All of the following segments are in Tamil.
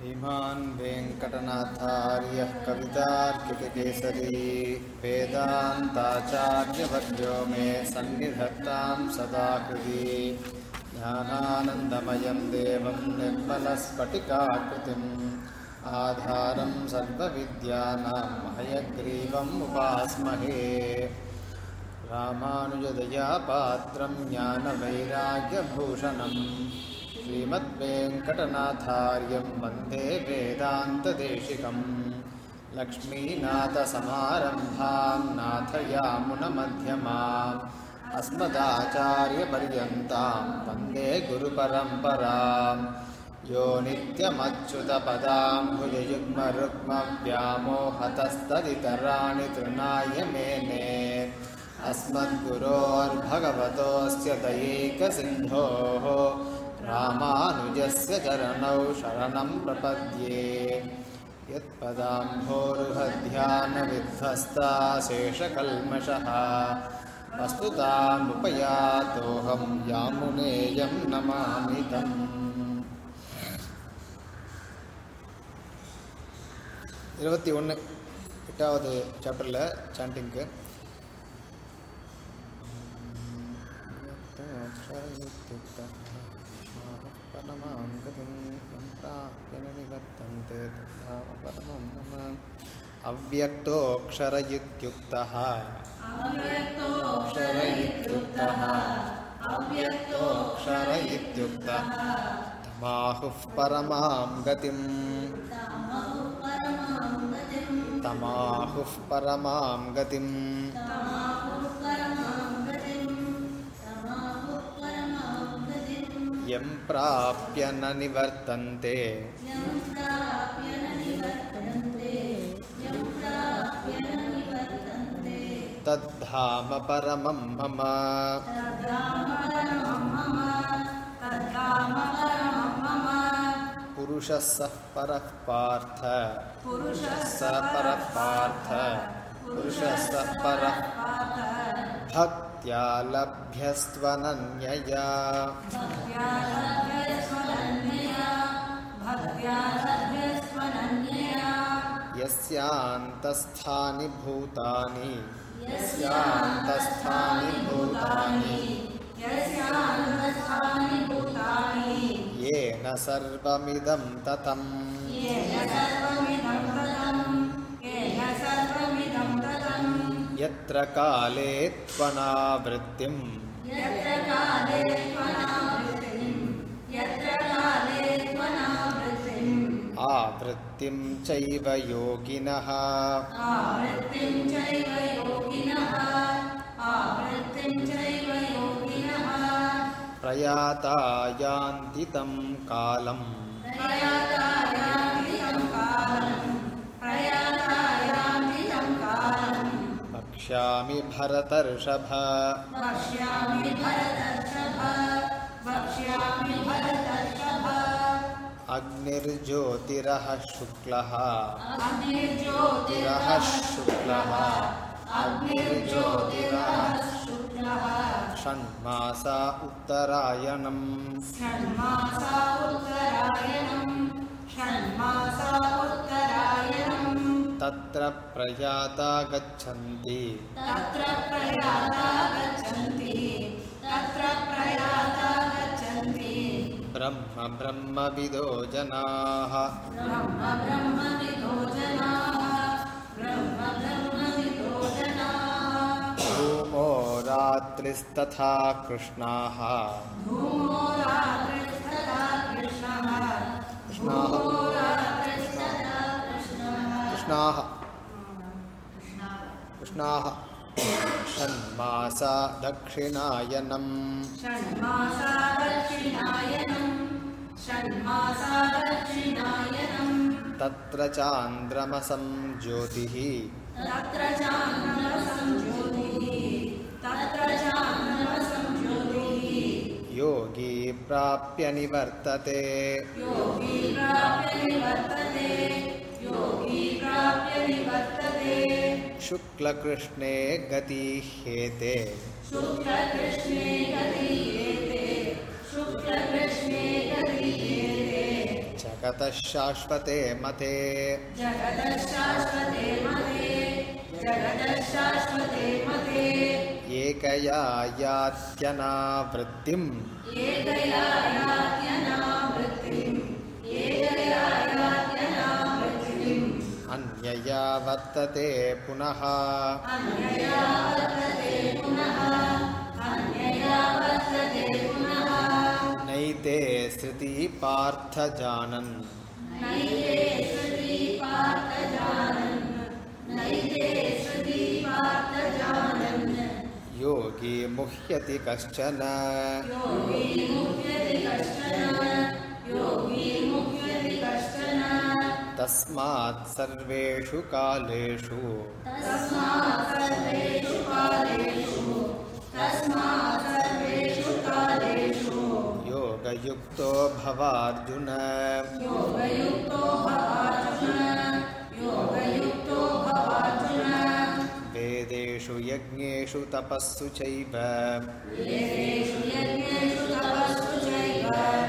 श्रीमान् वेङ्कटनाथार्यः कवितार्किककेसरी वेदान्ताचार्यवर्यो मे सन्निधत्तां सदा हृदि ज्ञानानन्दमयं देवं निर्मलस्फटिकाकृतिम् आधारं सर्वविद्यानां हयग्रीवम् उपास्महे रामानुजदयापात्रं ज्ञानवैराग्यभूषणम् श्रीमद्वेङ्कटनाथार्यं वन्दे वेदान्तदेशिकम् लक्ष्मीनाथसमारम्भां नाथयामुनमध्यमाम् अस्मदाचार्यपर्यन्तां वन्दे गुरुपरम्पराम् यो नित्यमच्युतपदां भुजयुग्मरुग्मव्यामोहतस्तदितराणि तृणाय मेने अस्मद्गुरोर्भगवतोऽस्य दयैकसिन्धोः रामानुजस्य चरणौ शरणं प्रपद्ये यत्पदाम्भोरुहध्यानविध्वस्ता शेषकल्मषः वस्तुतामुपयातोऽहं यामुनेयं नमामि तम् இருபத்தி ஒன்று எட்டாவது சாப்டரில் சாண்டிங்க்கு अव्यक्तोऽक्षर इत्युक्तः अक्षर इत्युक्तः अव्यक्तोऽक्षर इत्युक्तः तमाहुः परमां गतिम् तमाहुः परमां गतिम् यं प्राप्य न निवर्तन्ते तद्धाम परमं मम पुरुषः सः परः पार्थ स परः पार्थ पुरुषः सः परः भक्त्या लभ्यस्त्वनन्यया यस्यान्तस्थानि भूतानि यस्यान्तस्थानि भूतानि येन सर्वमिदं ततम् यत्र काले त्वनावृत्तिम् आवृत्तिं चैव योगिनः प्रयाता यान्ति तं कालम् वक्ष्यामि भरतर्षभ अग्निर्ज्योतिरः शुक्लः ज्योतिरः शुक्लः अग्निर्ज्योतिरः षण्मासा उत्तरायणम् तत्र प्रयाता गच्छन्ति ब्रह्म ब्रह्मविदो जनाः धूमो रात्रिस्तथा कृष्णाः कृष्णाः कृष्णाः कृष्णाः षण्मासा दक्षिणायनम् तत्र चान्द्रमसं ज्योतिः योगी प्राप्य निवर्तते शुक्लकृष्णे गति ह्येते जगतः शाश्वते मते जगदशाश्वते मते जगदशाश्वते मते एकया यात्यनावृत्तिम् एकया यात्यनावृत्तिम् एकया यात्यनावृत्तिम् अन्यया वर्तते पुनः अन्यया वर्तते पुनः अन्यया वर्तते पुनः नैते श्रुति पार्थ जानन् नैते श्रुति पार्थ जानन् नैते श्रुति पार्थ जानन् योगी मुह्यति कश्चन योगी मुह्यति कश्चन योगी मुह्यति कश्चन तस्मात् सर्वेषु कालेषु तस्मात् सर्वेषु कालेषु तस्मात् सर्वेषु कालेषु योगयुक्तो भवार्जुन योगयुक्तो भवार्जुन योगयुक्तो भवार्जुन वेदेषु यज्ञेषु तपस्सु चैव वेदेषु यज्ञेषु तपस्सु चैव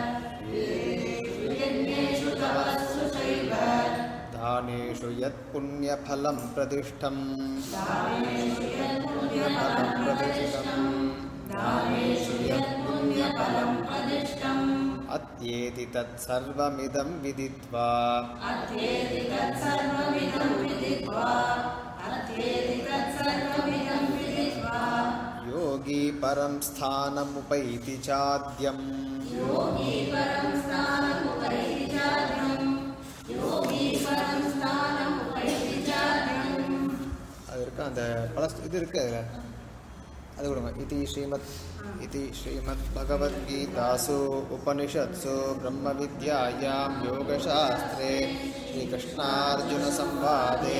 वेदेषु यज्ञेषु तपस्सु चैव दानेषु यत्पुण्यफलं प्रदिष्टम् दानेषु यत्पुण्यफलं प्रदिष्टम् दानेषु यत्पुण्यफलं प्रदिष्टम् अत्येति तत्सर्वमिदं विदित्वा अध्येति तत्सर्वमिदं विदित्वा अध्येति तत्सर्वमिदं विदित्वा योगी परं स्थानमुपैति चाद्यम् योगी परं स्थानमुपैति चाद्यम् योगी परं स्थानमुपैति चाद्यम् அது இருக்கு அந்த பல இது இருக்கு அதில் அது கொடுங்க இது ஸ்ரீமத் இது ஸ்ரீமத் பகவத்கீதாசு உபனிஷத்சு பிரம்ம வித்யாயாம் யோகசாஸ்திரே ஸ்ரீகிருஷ்ணார்ஜுன சம்வாதே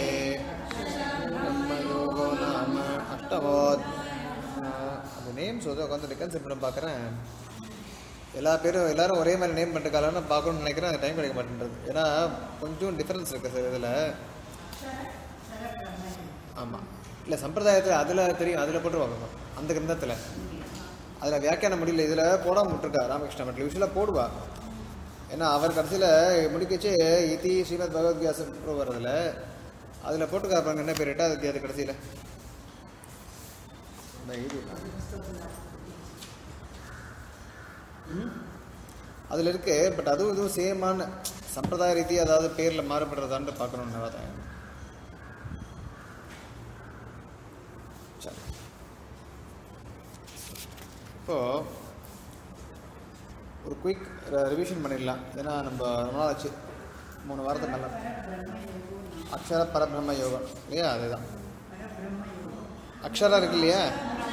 பிரம்மயோகோ நாம அஷ்டமோத் அந்த நேம் சொல்ல உட்காந்து ரெக்கன்சில் பண்ண பார்க்குறேன் எல்லா பேரும் எல்லாரும் ஒரே மாதிரி நேம் பண்ணிருக்காங்கன்னு பார்க்கணும்னு நினைக்கிறேன் அது டைம் கிடைக்க மாட்டேன்றது ஏன்னா கொஞ்சம் டிஃப்ரென்ஸ் இருக்குது சார் இதில் ஆமாம் இல்லை சம்பிரதாயத்தில் அதில் தெரியும் அதில் போட்டுருவாங்க அந்த கிரந்தத்தில் அதில் வியாக்கியானம் முடியல இதில் போடாம விட்டுருக்கா ராமகிருஷ்ண மட்டில் யூஸ்வலாக போடுவா ஏன்னா அவர் கடைசியில் முடிக்கச்சே இதி ஸ்ரீமத் பகவத்கீதா வர்றதுல அதில் போட்டுக்காரு பாருங்க என்ன பேர் எட்டாவது அத்தியாயத்து கடைசியில் இந்த இது அதில் இருக்கு பட் அதுவும் இதுவும் சேமான சம்பிரதாய ரீதி அதாவது பேரில் மாறுபடுறதான்னு பார்க்கணுன்னு பார்த்தேன் சரி இப்போ ஒரு குயிக் ரிவிஷன் பண்ணிடலாம் ஏன்னா நம்ம ரொம்ப நாள் ஆச்சு மூணு வாரத்துக்கு மேலே அக்ஷர பரபிரம்ம யோகம் இல்லையா அதுதான் அக்ஷரம் இருக்கு இல்லையா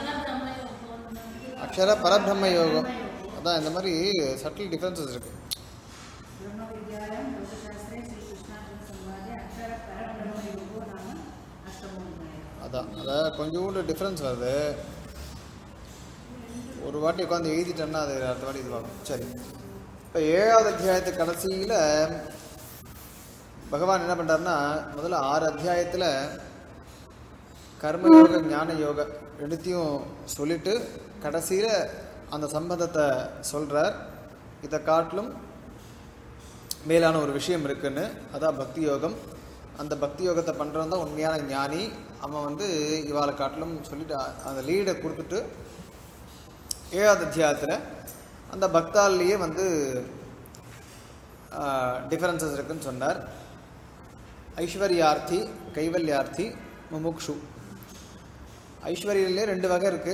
அக்ஷர பரபிரம்ம யோகம் அதான் இந்த மாதிரி சட்டில் டிஃப்ரென்சஸ் இருக்கு ब्रह्मविद्यायां योगशास्त्रे श्रीकृष्णार्जुनसंवादे अक्षरपरब्रह्मयोगो नाम अष्टमोऽध्यायः அதான் அதான் கொஞ்சோண்டு டிஃப்ரென்ஸ் வருது ஒரு வாட்டி உட்காந்து எழுதிட்டேன்னா அது அடுத்த வாட்டி இதுவாகும் சரி இப்போ ஏழாவது அத்தியாயத்து கடைசியில் பகவான் என்ன பண்ணுறாருன்னா முதல்ல ஆறு அத்தியாயத்தில் கர்மயோக ஞான யோக ரெண்டுத்தையும் சொல்லிட்டு கடைசியில் அந்த சம்பந்தத்தை சொல்கிறார் இதை காட்டிலும் மேலான ஒரு விஷயம் இருக்குன்னு அதான் பக்தி யோகம் அந்த பக்தி யோகத்தை பண்ணுறவன் தான் உண்மையான ஞானி அவன் வந்து இவாளை காட்டிலும் சொல்லிட்டு அ- அந்த லீடை கொடுத்துட்டு ஏழாவது அத்தியாயத்தில் அந்த பக்தாலேயே வந்து டிஃபரன்சஸ் இருக்குன்னு சொன்னார் ஐஸ்வர்யார்த்தி கைவல்யார்த்தி முமுக்ஷு ஐஸ்வர்யிலே ரெண்டு வகை இருக்குது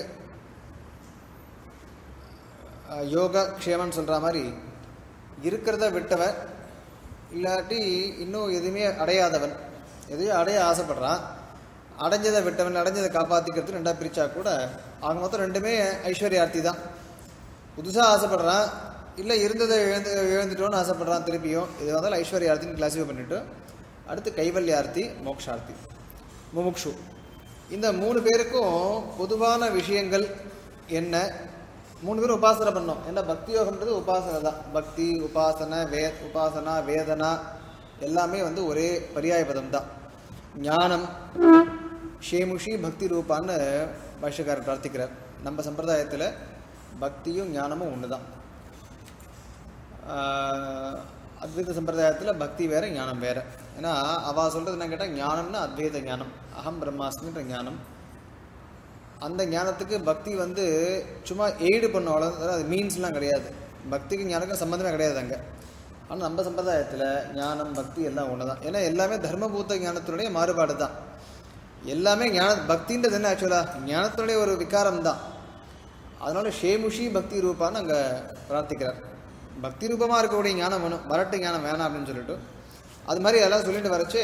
யோக க்ஷேமன்னு சொல்கிற மாதிரி இருக்கிறத விட்டவன் இல்லாட்டி இன்னும் எதுவுமே அடையாதவன் எதையும் அடைய ஆசைப்படுறான் அடைஞ்சதை விட்டவன் அடைஞ்சதை காப்பாற்றிக்கிறது ரெண்டாக பிரித்தா கூட ஆக மொத்தம் ரெண்டுமே ஐஸ்வர்யார்த்தி தான் புதுசாக ஆசைப்படுறான் இல்லை இருந்ததை இழந்து இழந்துட்டோன்னு ஆசைப்படுறான் திருப்பியும் இது வந்தாலும் ஐஸ்வர்யார்த்தின்னு கிளாஸிஃபை பண்ணிவிட்டு அடுத்து கைவல்யார்த்தி மோக்ஷார்த்தி முமுக்ஷு இந்த மூணு பேருக்கும் பொதுவான விஷயங்கள் என்ன மூணு பேரும் உபாசனை பண்ணோம் ஏன்னா பக்தி யோகம்ன்றது உபாசனை தான் பக்தி உபாசனை வே உபாசனா வேதனா எல்லாமே வந்து ஒரே பரியாய பதம் தான் ஞானம் ஷேமுஷி பக்தி ரூபான்னு பாஷ்யக்காரர் பிரார்த்திக்கிறார் நம்ம சம்பிரதாயத்தில் பக்தியும் ஞானமும் ஒன்று தான் அத்வைத சம்பிரதாயத்தில் பக்தி வேற ஞானம் வேற ஏன்னா அவள் சொல்கிறது என்ன கேட்டால் ஞானம்னா அத்வைத ஞானம் அகம் பிரம்மாஸ்மின்ற ஞானம் அந்த ஞானத்துக்கு பக்தி வந்து சும்மா எய்டு பண்ண அவ்வளோ அது மீன்ஸ்லாம் கிடையாது பக்திக்கு ஞானக்கும் சம்மந்தமே கிடையாது அங்கே ஆனால் நம்ம சம்பிரதாயத்தில் ஞானம் பக்தி எல்லாம் ஒன்று தான் ஏன்னா எல்லாமே தர்மபூத்த ஞானத்தினுடைய மாறுபாடு தான் எல்லாமே ஞான பக்தின்றது என்ன ஆக்சுவலாக ஞானத்தினுடைய ஒரு விகாரம் தான் அதனால ஷேமுஷி பக்தி ரூபான்னு அங்கே பிரார்த்திக்கிறார் பக்தி ரூபமாக இருக்கக்கூடிய ஞானம் வேணும் வரட்டு ஞானம் வேணாம் அப்படின்னு சொல்லிட்டு அது மாதிரி எல்லாம் சொல்லிட்டு வரச்சு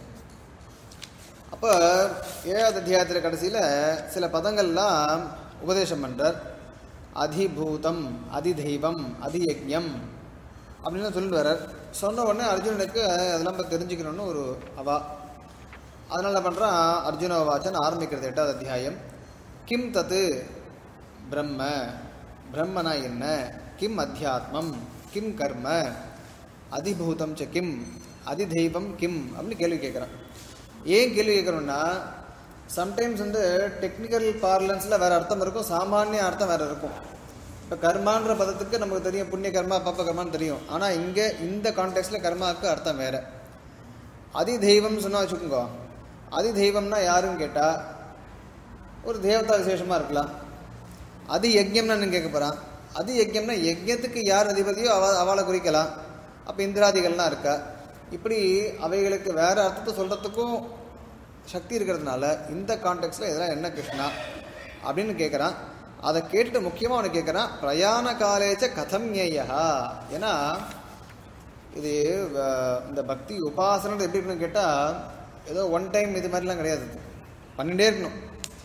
அப்போ ஏழாவது அத்தியாயத்தில் கடைசியில் சில பதங்கள்லாம் உபதேசம் பண்ணுறார் அதிபூதம் அதிதெய்வம் அதியஜ்யம் அப்படின்னு சொல்லிட்டு வர்றார் சொன்ன உடனே அர்ஜுனனுக்கு அதெல்லாம் இப்போ தெரிஞ்சுக்கணும்னு ஒரு அவா அதனால என்ன பண்ணுறான் அர்ஜுன வாச்சன் ஆரம்பிக்கிறது எட்டாவது அத்தியாயம் கிம் தத்து பிரம்ம பிரம்மனா என்ன கிம் அத்தியாத்மம் கிம் கர்ம அதிபூதம் ச கிம் அதிதெய்வம் கிம் அப்படின்னு கேள்வி கேட்குறான் ஏன் கேள்வி கேட்குறோம்னா சம்டைம்ஸ் வந்து டெக்னிக்கல் பார்லன்ஸில் வேறு அர்த்தம் இருக்கும் சாமானிய அர்த்தம் வேறு இருக்கும் இப்போ கர்மான்ற பதத்துக்கு நமக்கு தெரியும் புண்ணிய கர்மா பாப்ப கர்மான்னு தெரியும் ஆனால் இங்கே இந்த கான்டெக்ட்ல கர்மாவுக்கு அர்த்தம் வேறு அதி தெய்வம்னு சொன்னால் வச்சுக்கோங்க அதி தெய்வம்னா யாருன்னு கேட்டால் ஒரு தேவதா விசேஷமாக இருக்கலாம் அது யஜ்யம்னு நான் கேட்க போகிறான் அது யஜ்யம்னா யஜ்யத்துக்கு யார் அதிபதியோ அவ அவளை குறிக்கலாம் அப்போ இந்திராதிகள்லாம் இருக்கா இப்படி அவைகளுக்கு வேற அர்த்தத்தை சொல்கிறதுக்கும் சக்தி இருக்கிறதுனால இந்த கான்டெக்ட்ல இதெல்லாம் என்ன கிருஷ்ணா அப்படின்னு கேட்குறான் அதை கேட்டுட்டு முக்கியமாக அவனை கேட்குறான் பிரயாண காலேச்ச கதம் ஞேயா ஏன்னா இது அஹ், இந்த பக்தி உபாசனை எப்படி இருக்குன்னு கேட்டால் ஏதோ ஒன் டைம் இது மாதிரிலாம் கிடையாது பண்ணிட்டே இருக்கணும்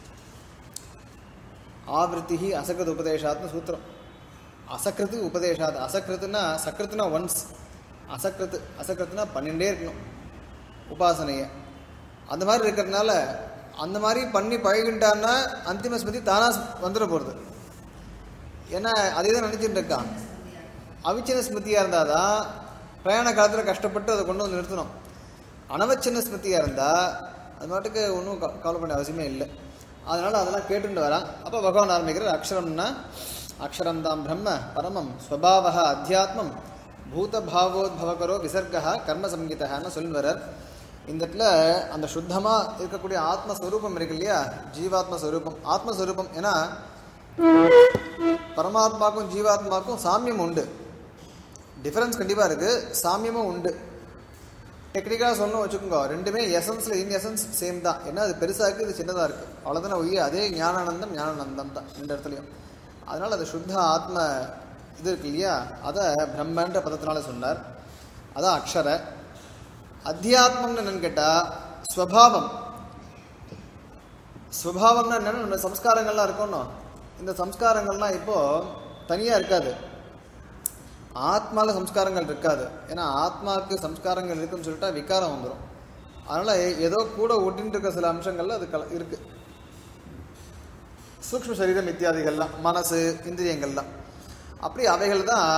ஆவருத்தி அசகிருத் உபதேசாத்னு சூத்திரம் அசக்கிருத்து உபதேசாத் அசக்கிருத்துனா சக்கிருத்துனா ஒன்ஸ் அசக்கிருத்து அசக்கிருத்துனா பண்ணிட்டே இருக்கணும் உபாசனையை அந்த மாதிரி இருக்கிறதுனால அந்த மாதிரி பண்ணி பழகிட்டான்னா அந்திம ஸ்மிருதி தானா வந்துட போகிறது ஏன்னா அதே தான் நினச்சிட்டு இருக்கான் அவிச்சின்ன ஸ்மிருதியாக இருந்தால் தான் பிரயாண காலத்தில் கஷ்டப்பட்டு அதை கொண்டு வந்து நிறுத்தணும் அனவச்சின்ன ஸ்மிருதியாக இருந்தால் அது மாட்டுக்கு ஒன்றும் கவலை பண்ண அவசியமே இல்லை அதனால் அதெல்லாம் கேட்டுட்டு வரான் அப்போ பகவான் ஆரம்பிக்கிறார் அக்ஷரம்னா அக்ஷரம் தான் பிரம்ம பரமம் ஸ்வபாவ அத்தியாத்மம் பூதபாவோத்பவகரோ விசர்கா கர்ம சங்கீதன்னு சொல்லி வர்றார் இந்த இடத்துல அந்த சுத்தமாக இருக்கக்கூடிய ஆத்மஸ்வரூபம் இருக்கு இல்லையா ஜீவாத்ம ஸ்வரூபம் ஆத்மஸ்வரூபம் ஏன்னா பரமாத்மாக்கும் ஜீவாத்மாக்கும் சாமியம் உண்டு டிஃபரன்ஸ் கண்டிப்பாக இருக்குது சாமியமும் உண்டு டெக்னிக்கலாக சொல்லணும் வச்சுக்கோங்க ரெண்டுமே எசன்ஸில் இன் எசன்ஸ் சேம் தான் ஏன்னா அது பெருசாக இருக்குது இது சின்னதாக இருக்குது அவ்வளோதானே ஒய்ய அதே ஞானானந்தம் ஞானானந்தம் தான் ரெண்டு இடத்துலையும் அதனால் அது சுத்த ஆத்ம இது இருக்கு இல்லையா அதை பிரம்மன்ற பதத்தினால சொன்னார் அதான் அக்ஷர அத்தியாத்மம்னு என்னன்னு கேட்டால் ஸ்வபாவம் ஸ்வபாவம்னா என்னென்னா நம்ம சம்ஸ்காரங்கள்லாம் இருக்கணும் இந்த சம்ஸ்காரங்கள்லாம் இப்போது தனியாக இருக்காது ஆத்மால சம்ஸ்காரங்கள் இருக்காது ஏன்னா ஆத்மாவுக்கு சம்ஸ்காரங்கள் இருக்குன்னு சொல்லிட்டா விகாரம் வந்துடும் அதனால் ஏதோ கூட ஒட்டின்னு இருக்க சில அம்சங்கள்ல அது கல இருக்கு சூக்ஷ்ம சரீரம் இத்தியாதிகள்லாம் மனசு இந்திரியங்கள்லாம் அப்படி அவைகள் தான்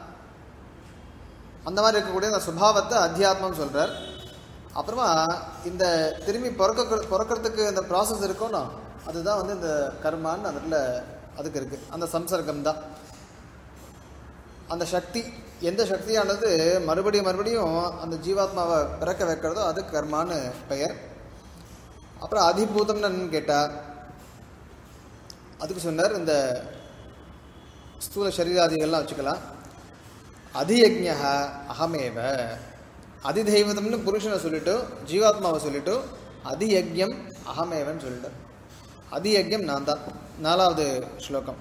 அந்த மாதிரி இருக்கக்கூடிய அந்த சுபாவத்தை அத்தியாத்மம் சொல்றார் அப்புறமா இந்த திரும்பி பிறக்க பிறக்கிறதுக்கு இந்த ப்ராசஸ் இருக்கணும் அதுதான் வந்து இந்த கர்மான்னு அதில் அதுக்கு இருக்கு அந்த சம்சர்க்கம் தான் அந்த சக்தி எந்த சக்தியானது மறுபடியும் மறுபடியும் அந்த ஜீவாத்மாவை பிறக்க வைக்கிறதோ அது கர்மான்னு பெயர் அப்புறம் அதிபூதம்னு என்னன்னு கேட்டால் அதுக்கு சொன்னார் இந்த ஸ்தூல சரீராதிகள்லாம் வச்சுக்கலாம் அதியஜ்ஞ அகமேவ அதிதெய்வதம்னு புருஷனை சொல்லிட்டு ஜீவாத்மாவை சொல்லிட்டு அதியஜ்யம் அகமேவன்னு சொல்லிட்டு அதியஜ்யம் நான் தான் நாலாவது ஸ்லோகம்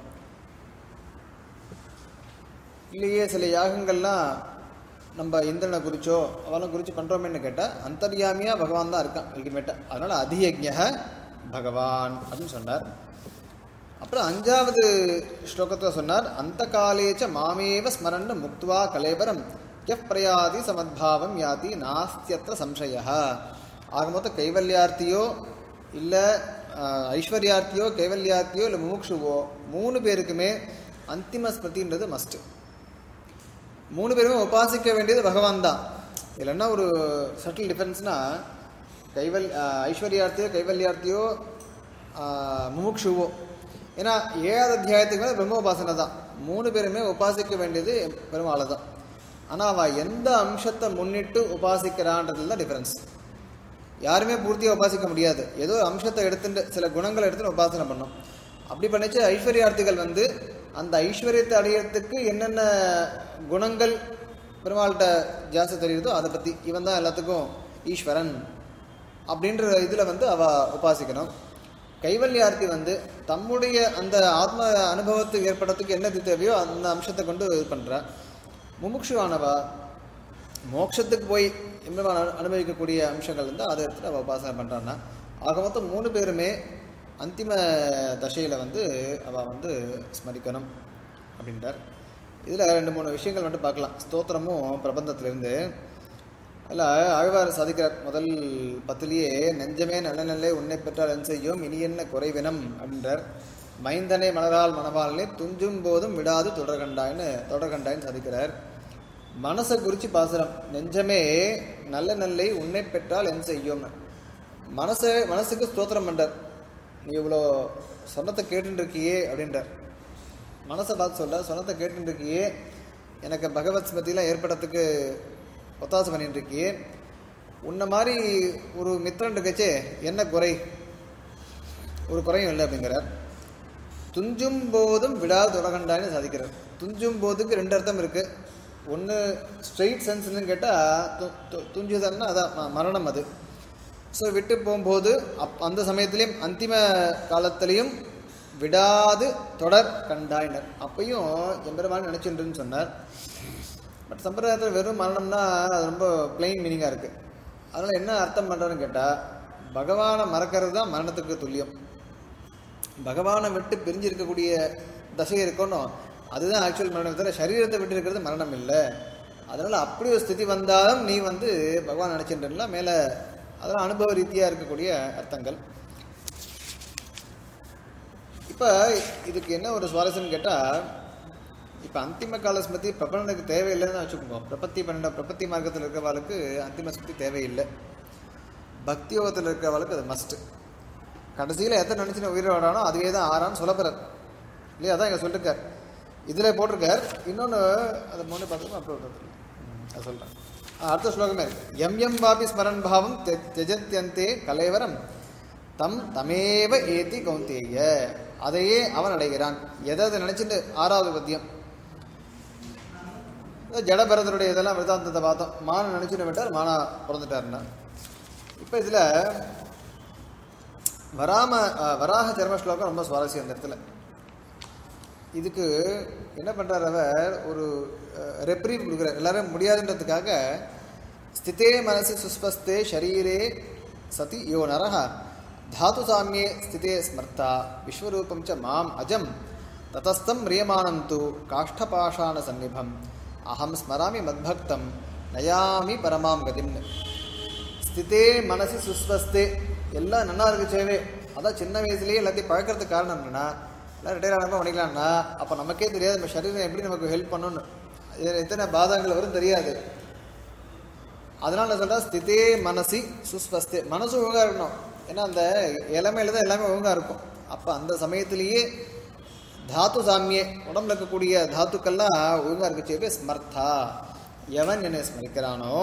இல்லையே சில யாகங்கள்லாம் நம்ம இந்திரனை குறிச்சோ அவெல்லாம் குறித்து பண்ணுறோமேன்னு கேட்டால் அந்தர்யாமியாக பகவான் தான் இருக்கான் அல்டிமேட்டாக அதனால் அதியஜ்ய பகவான் அப்படின்னு சொன்னார் அப்புறம் அஞ்சாவது ஸ்லோகத்தில் சொன்னார் அந்த காலேச்ச மாமேவ ஸ்மரன் முக்துவா கலேபரம் எப் பிரயாதி சமத்பாவம் யாதி நாஸ்தியத்திர சம்சய ஆக மொத்தம் கைவல்யார்த்தியோ இல்லை ஐஸ்வர்யார்த்தியோ கைவல்யார்த்தியோ இல்லை முமுக்ஷுவோ மூணு பேருக்குமே அந்திம ஸ்மிருதின்றது மஸ்ட்டு மூணு பேருமே உபாசிக்க வேண்டியது பகவான் தான் இல்லைன்னா ஒரு சட்டில் டிஃபரன்ஸ்னா கைவல் ஆஹ் ஐஸ்வர்யார்த்தியோ கைவல்யார்த்தியோ ஆஹ் முமுக்ஷுவோ ஏன்னா ஏழாவது அத்தியாயத்துக்கு மேலே பிரம்ம உபாசனை தான் மூணு பேருமே உபாசிக்க வேண்டியது பெருமாளை தான் ஆனால் அவள் எந்த அம்சத்தை முன்னிட்டு உபாசிக்கிறான்றதுல தான் டிஃபரன்ஸ் யாருமே பூர்த்தியாக உபாசிக்க முடியாது ஏதோ ஒரு அம்சத்தை எடுத்துட்டு சில குணங்களை எடுத்துட்டு உபாசனை பண்ணோம் அப்படி பண்ணிச்சு ஐஸ்வர்யார்த்திகள் வந்து அந்த ஐஸ்வர்யத்தை அடையிறதுக்கு என்னென்ன குணங்கள் பெருமாள்கிட்ட ஜாஸ்தி தெரியுதோ அதை பற்றி இவன் தான் எல்லாத்துக்கும் ஈஸ்வரன் அப்படின்ற இதில் வந்து அவ உபாசிக்கணும் கைவல்யார்த்தி வந்து தம்முடைய அந்த ஆத்ம அனுபவத்துக்கு ஏற்படுறதுக்கு என்னது தேவையோ அந்த அம்சத்தை கொண்டு இது பண்ணுறா முமுட்சுவானவா மோட்சத்துக்கு போய் எம்பெருமான் அனு- அனுபவிக்கக்கூடிய அம்சங்கள் வந்து அதை எடுத்துட்டு அவள் உபாசனை பண்ணுறான்னா ஆக மொத்தம் மூணு பேருமே அந்திம தசையில் வந்து அவள் வந்து ஸ்மரிக்கணும் அப்படின்றார் இதில் ரெண்டு மூணு விஷயங்கள் மட்டும் பார்க்கலாம் ஸ்தோத்திரமும் பிரபந்தத்திலிருந்து அதில் ஆழ்வார் சாதிக்கிறார் முதல் பத்திலேயே நெஞ்சமே நல்ல நல்லே உன்னை பெற்றால் என் செய்யும் இனி என்ன குறைவினம் அப்படின்றார் மைந்தனை மலரால் மணவாளனே துஞ்சும் போதும் விடாது தொடர்கண்டாய்னு தொடர்கண்டாய்னு சாதிக்கிறார் மனசை குறித்து பாசுரம் நெஞ்சமே நல்ல நல்லை உன்னை பெற்றால் என் செய்யும் மனசை மனசுக்கு ஸ்தோத்திரம் பண்றார் நீ இவ்வளோ சொன்னத்தை கேட்டுட்டு இருக்கியே அப்படின்றார் மனசை பார்த்து சொல்ல சொன்னத்தை கேட்டுட்டு இருக்கியே எனக்கு பகவத் ஸ்மதிலாம் ஏற்படுறதுக்கு ஒத்தாசை பண்ணிட்டு இருக்கியே உன்னை மாதிரி ஒரு மித்திரன் இருக்கச்சே என்ன குறை ஒரு குறையும் இல்லை அப்படிங்கிறார் துஞ்சும் போதும் விடாது தொடகண்டான்னு சாதிக்கிறார் துஞ்சும் போதுக்கு ரெண்டு அர்த்தம் இருக்கு ஒன்று ஸ்ட்ரெயிட் சென்ஸ்னு கேட்டால் துஞ்சுதன்னா அதான் ம- மரணம் அது ஸோ விட்டு போகும்போது அப் அந்த சமயத்திலையும் அந்திம காலத்திலையும் விடாது தொடர் கண்டாயினர் அப்பையும் எம்பெருமான் நினைச்சுட்டுன்னு சொன்னார் பட் சம்பிரதாயத்தில் வெறும் மரணம்னா அது ரொம்ப பிளெயின் மீனிங்காக இருக்குது அதனால் என்ன அர்த்தம் பண்ணுறோன்னு கேட்டால் பகவானை மறக்கிறது தான் மரணத்துக்கு துல்லியம் பகவானை விட்டு பிரிஞ்சு இருக்கக்கூடிய தசை இருக்கணும் அதுதான் ஆக்சுவல் மரணம் தவிர சரீரத்தை விட்டு இருக்கிறது மரணம் இல்லை அதனால் அப்படி ஒரு ஸ்திதி வந்தாலும் நீ வந்து பகவான் நினச்சின்றல மேலே அதெல்லாம் அனுபவ ரீதியாக இருக்கக்கூடிய அர்த்தங்கள் இப்போ இதுக்கு என்ன ஒரு சுவாரஸ்யம்னு கேட்டால் இப்போ அந்திம கால ஸ்மிருதி பிரபலனுக்கு தேவையில்லைன்னு வச்சுக்கோங்க பிரபத்தி பன்னெண்டு பிரபத்தி மார்க்கத்தில் இருக்கிறவாளுக்கு அந்திம ஸ்மிருதி தேவையில்லை பக்தி யோகத்தில் இருக்கிறவாளுக்கு அது மஸ்ட்டு கடைசியில் எத்தனை நினச்சி உயிரை விடானோ அதுவே தான் ஆறான்னு சொல்லப்படுறார் இல்லையா அதான் இங்கே சொல்லிருக்கார் இதில் போட்டிருக்கார் இன்னொன்று அதை மூணு பார்த்துக்கோ அப்புறம் வருது. ம், அதை சொல்கிறேன் அடுத்த ஸ்லோகமே இருக்கு எம் எம் வாபி ஸ்மரன் பாவம் தெ- தெஜத்யந்தே கலைவரம் தம் தமேவ ஏத்தி கௌந்தேய அதையே அவன் அடைகிறான் எதை அதை நினைச்சிட்டு ஆறாவது பத்தியம் இந்த ஜடபரதருடைய இதெல்லாம் விருதாந்தத்தை பார்த்தோம் மான நினைச்சுட்டு விட்டார் மானா பிறந்துட்டாருன்னா இப்போ இதில் வராம அஹ், வராக சர்ம ஸ்லோகம் ரொம்ப சுவாரஸ்யம் இந்த இடத்துல இதுக்கு என்ன பண்றார் அவர் ஒரு ரெப்ரீவ் கொடுக்குறார் எல்லாரும் முடியாதுன்றதுக்காக ஸ்திதே மனசி சுஸ்பஸ்தே ஷரீரே சதி யோ நரஹ தாது சாமியே ஸ்திதே ஸ்மர்த்தா விஸ்வரூபம் ச மாம் அஜம் ததஸ்தம் மிரியமானம் து காஷ்டபாஷாண சந்நிபம் அகம் ஸ்மராமி மத்பக்தம் நயாமி பரமாம் கதிம்னு ஸ்திதே மனசு சுஸ்வஸ்தே எல்லாம் நல்லா இருக்குச்சேவே அதான் சின்ன வயசுலயே எல்லாத்தையும் பழக்கிறதுக்கு காரணம் என்னன்னா எல்லாம் ரிட்டையர் ஆனப்போ பண்ணிக்கலாம்னா அப்போ நமக்கே தெரியாது நம்ம சரீரம் எப்படி நமக்கு ஹெல்ப் பண்ணணும்னு இதில் எத்தனை பாதங்கள் வரும் தெரியாது அதனால நான் சொல்றேன் ஸ்திதே மனசி சுஸ்வஸ்தே மனசு ஒழுங்கா இருக்கணும் ஏன்னா அந்த இளமையில தான் எல்லாமே ஒழுங்கா இருக்கும் அப்போ அந்த சமயத்திலேயே தாத்து சாமியே உடம்புல இருக்கக்கூடிய தாத்துக்கள்லாம் ஒழுங்கா இருக்குச்சேவே ஸ்மர்த்தா எவன் என்னை ஸ்மரிக்கிறானோ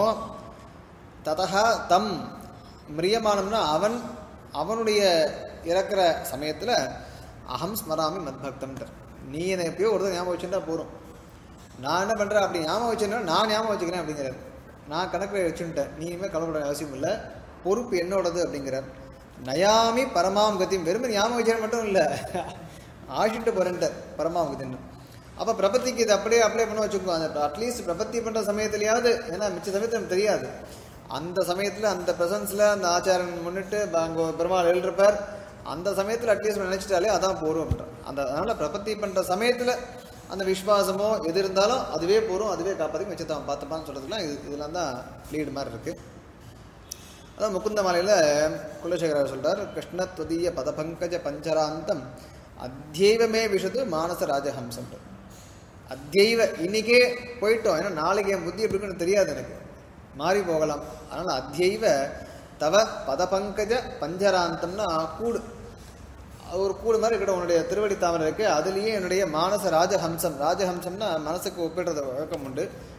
ததா தம் மிரியமானம்னா அவன் அவனுடைய இறக்குற சமயத்தில் அகம் ஸ்மராமி மத்பக்தம்ன்ற நீ என்னை எப்பயோ ஒரு தடவை ஞாபகம் வச்சுட்டா போதும் நான் என்ன பண்ணுறேன் அப்படி ஞாபகம் வச்சுன்னா நான் ஞாபகம் வச்சுக்கிறேன் அப்படிங்கிறார் நான் கணக்கில் வச்சுட்டேன் நீ இனிமேல் கவலைப்பட அவசியம் இல்லை பொறுப்பு என்னோடது அப்படிங்கிறார் நயாமி பரமாம் கத்தியும் வெறும் ஞாபகம் வச்சுக்க மட்டும் இல்லை ஆஷிட்டு போகிறேன்ட்டார் பரமாம் கத்தின்னு அப்போ பிரபத்திக்கு இது அப்படியே அப்ளை பண்ண வச்சுக்கோ அந்த அட்லீஸ்ட் பிரபத்தி பண்ணுற சமயத்துலையாவது ஏன்னா மிச்ச சமயத்தில் நமக்கு தெரியாது அந்த சமயத்தில் அந்த ப்ரெசன்ஸில் அந்த ஆச்சாரன் முன்னிட்டு அங்கே பெருமாள் எழுதிருப்பார் அந்த சமயத்தில் அட்லீஸ்ட் நினைச்சிட்டாலே அதான் போரும் அப்படின்றார் அந்த அதனால் பிரபத்தி பண்ணுற சமயத்தில் அந்த விஸ்வாசமோ எது இருந்தாலும் அதுவே போரும் அதுவே காப்பாற்றி மிச்சத்தை பார்த்துப்பான்னு சொல்கிறதுலாம் இது இதெல்லாம் தான் லீடு மாதிரி இருக்குது அதான் முகுந்த மாலையில் குலசேகரர் சொல்றார் கிருஷ்ணத்வதீய பதபங்கஜ பஞ்சராந்தம் அத்தியைவமே விஷது மானச ராஜஹம்சம் அத்தியைவ இன்னைக்கே போயிட்டோம் ஏன்னா நாளைக்கு என் புத்தி எப்படி இருக்குன்னு தெரியாது எனக்கு மாறி போகலாம் அதனால் அத்தியைவ தவ பதபங்கஜ பஞ்சராந்தம்னா கூடு அது ஒரு கூடு மாதிரி இருக்கட்டும் உன்னுடைய திருவடி தாமரை இருக்கு அதுலேயே என்னுடைய மானச ராஜஹம்சம் ராஜஹம்சம்னா மனசுக்கு ஒப்பிடுறது வழக்கம் உண்டு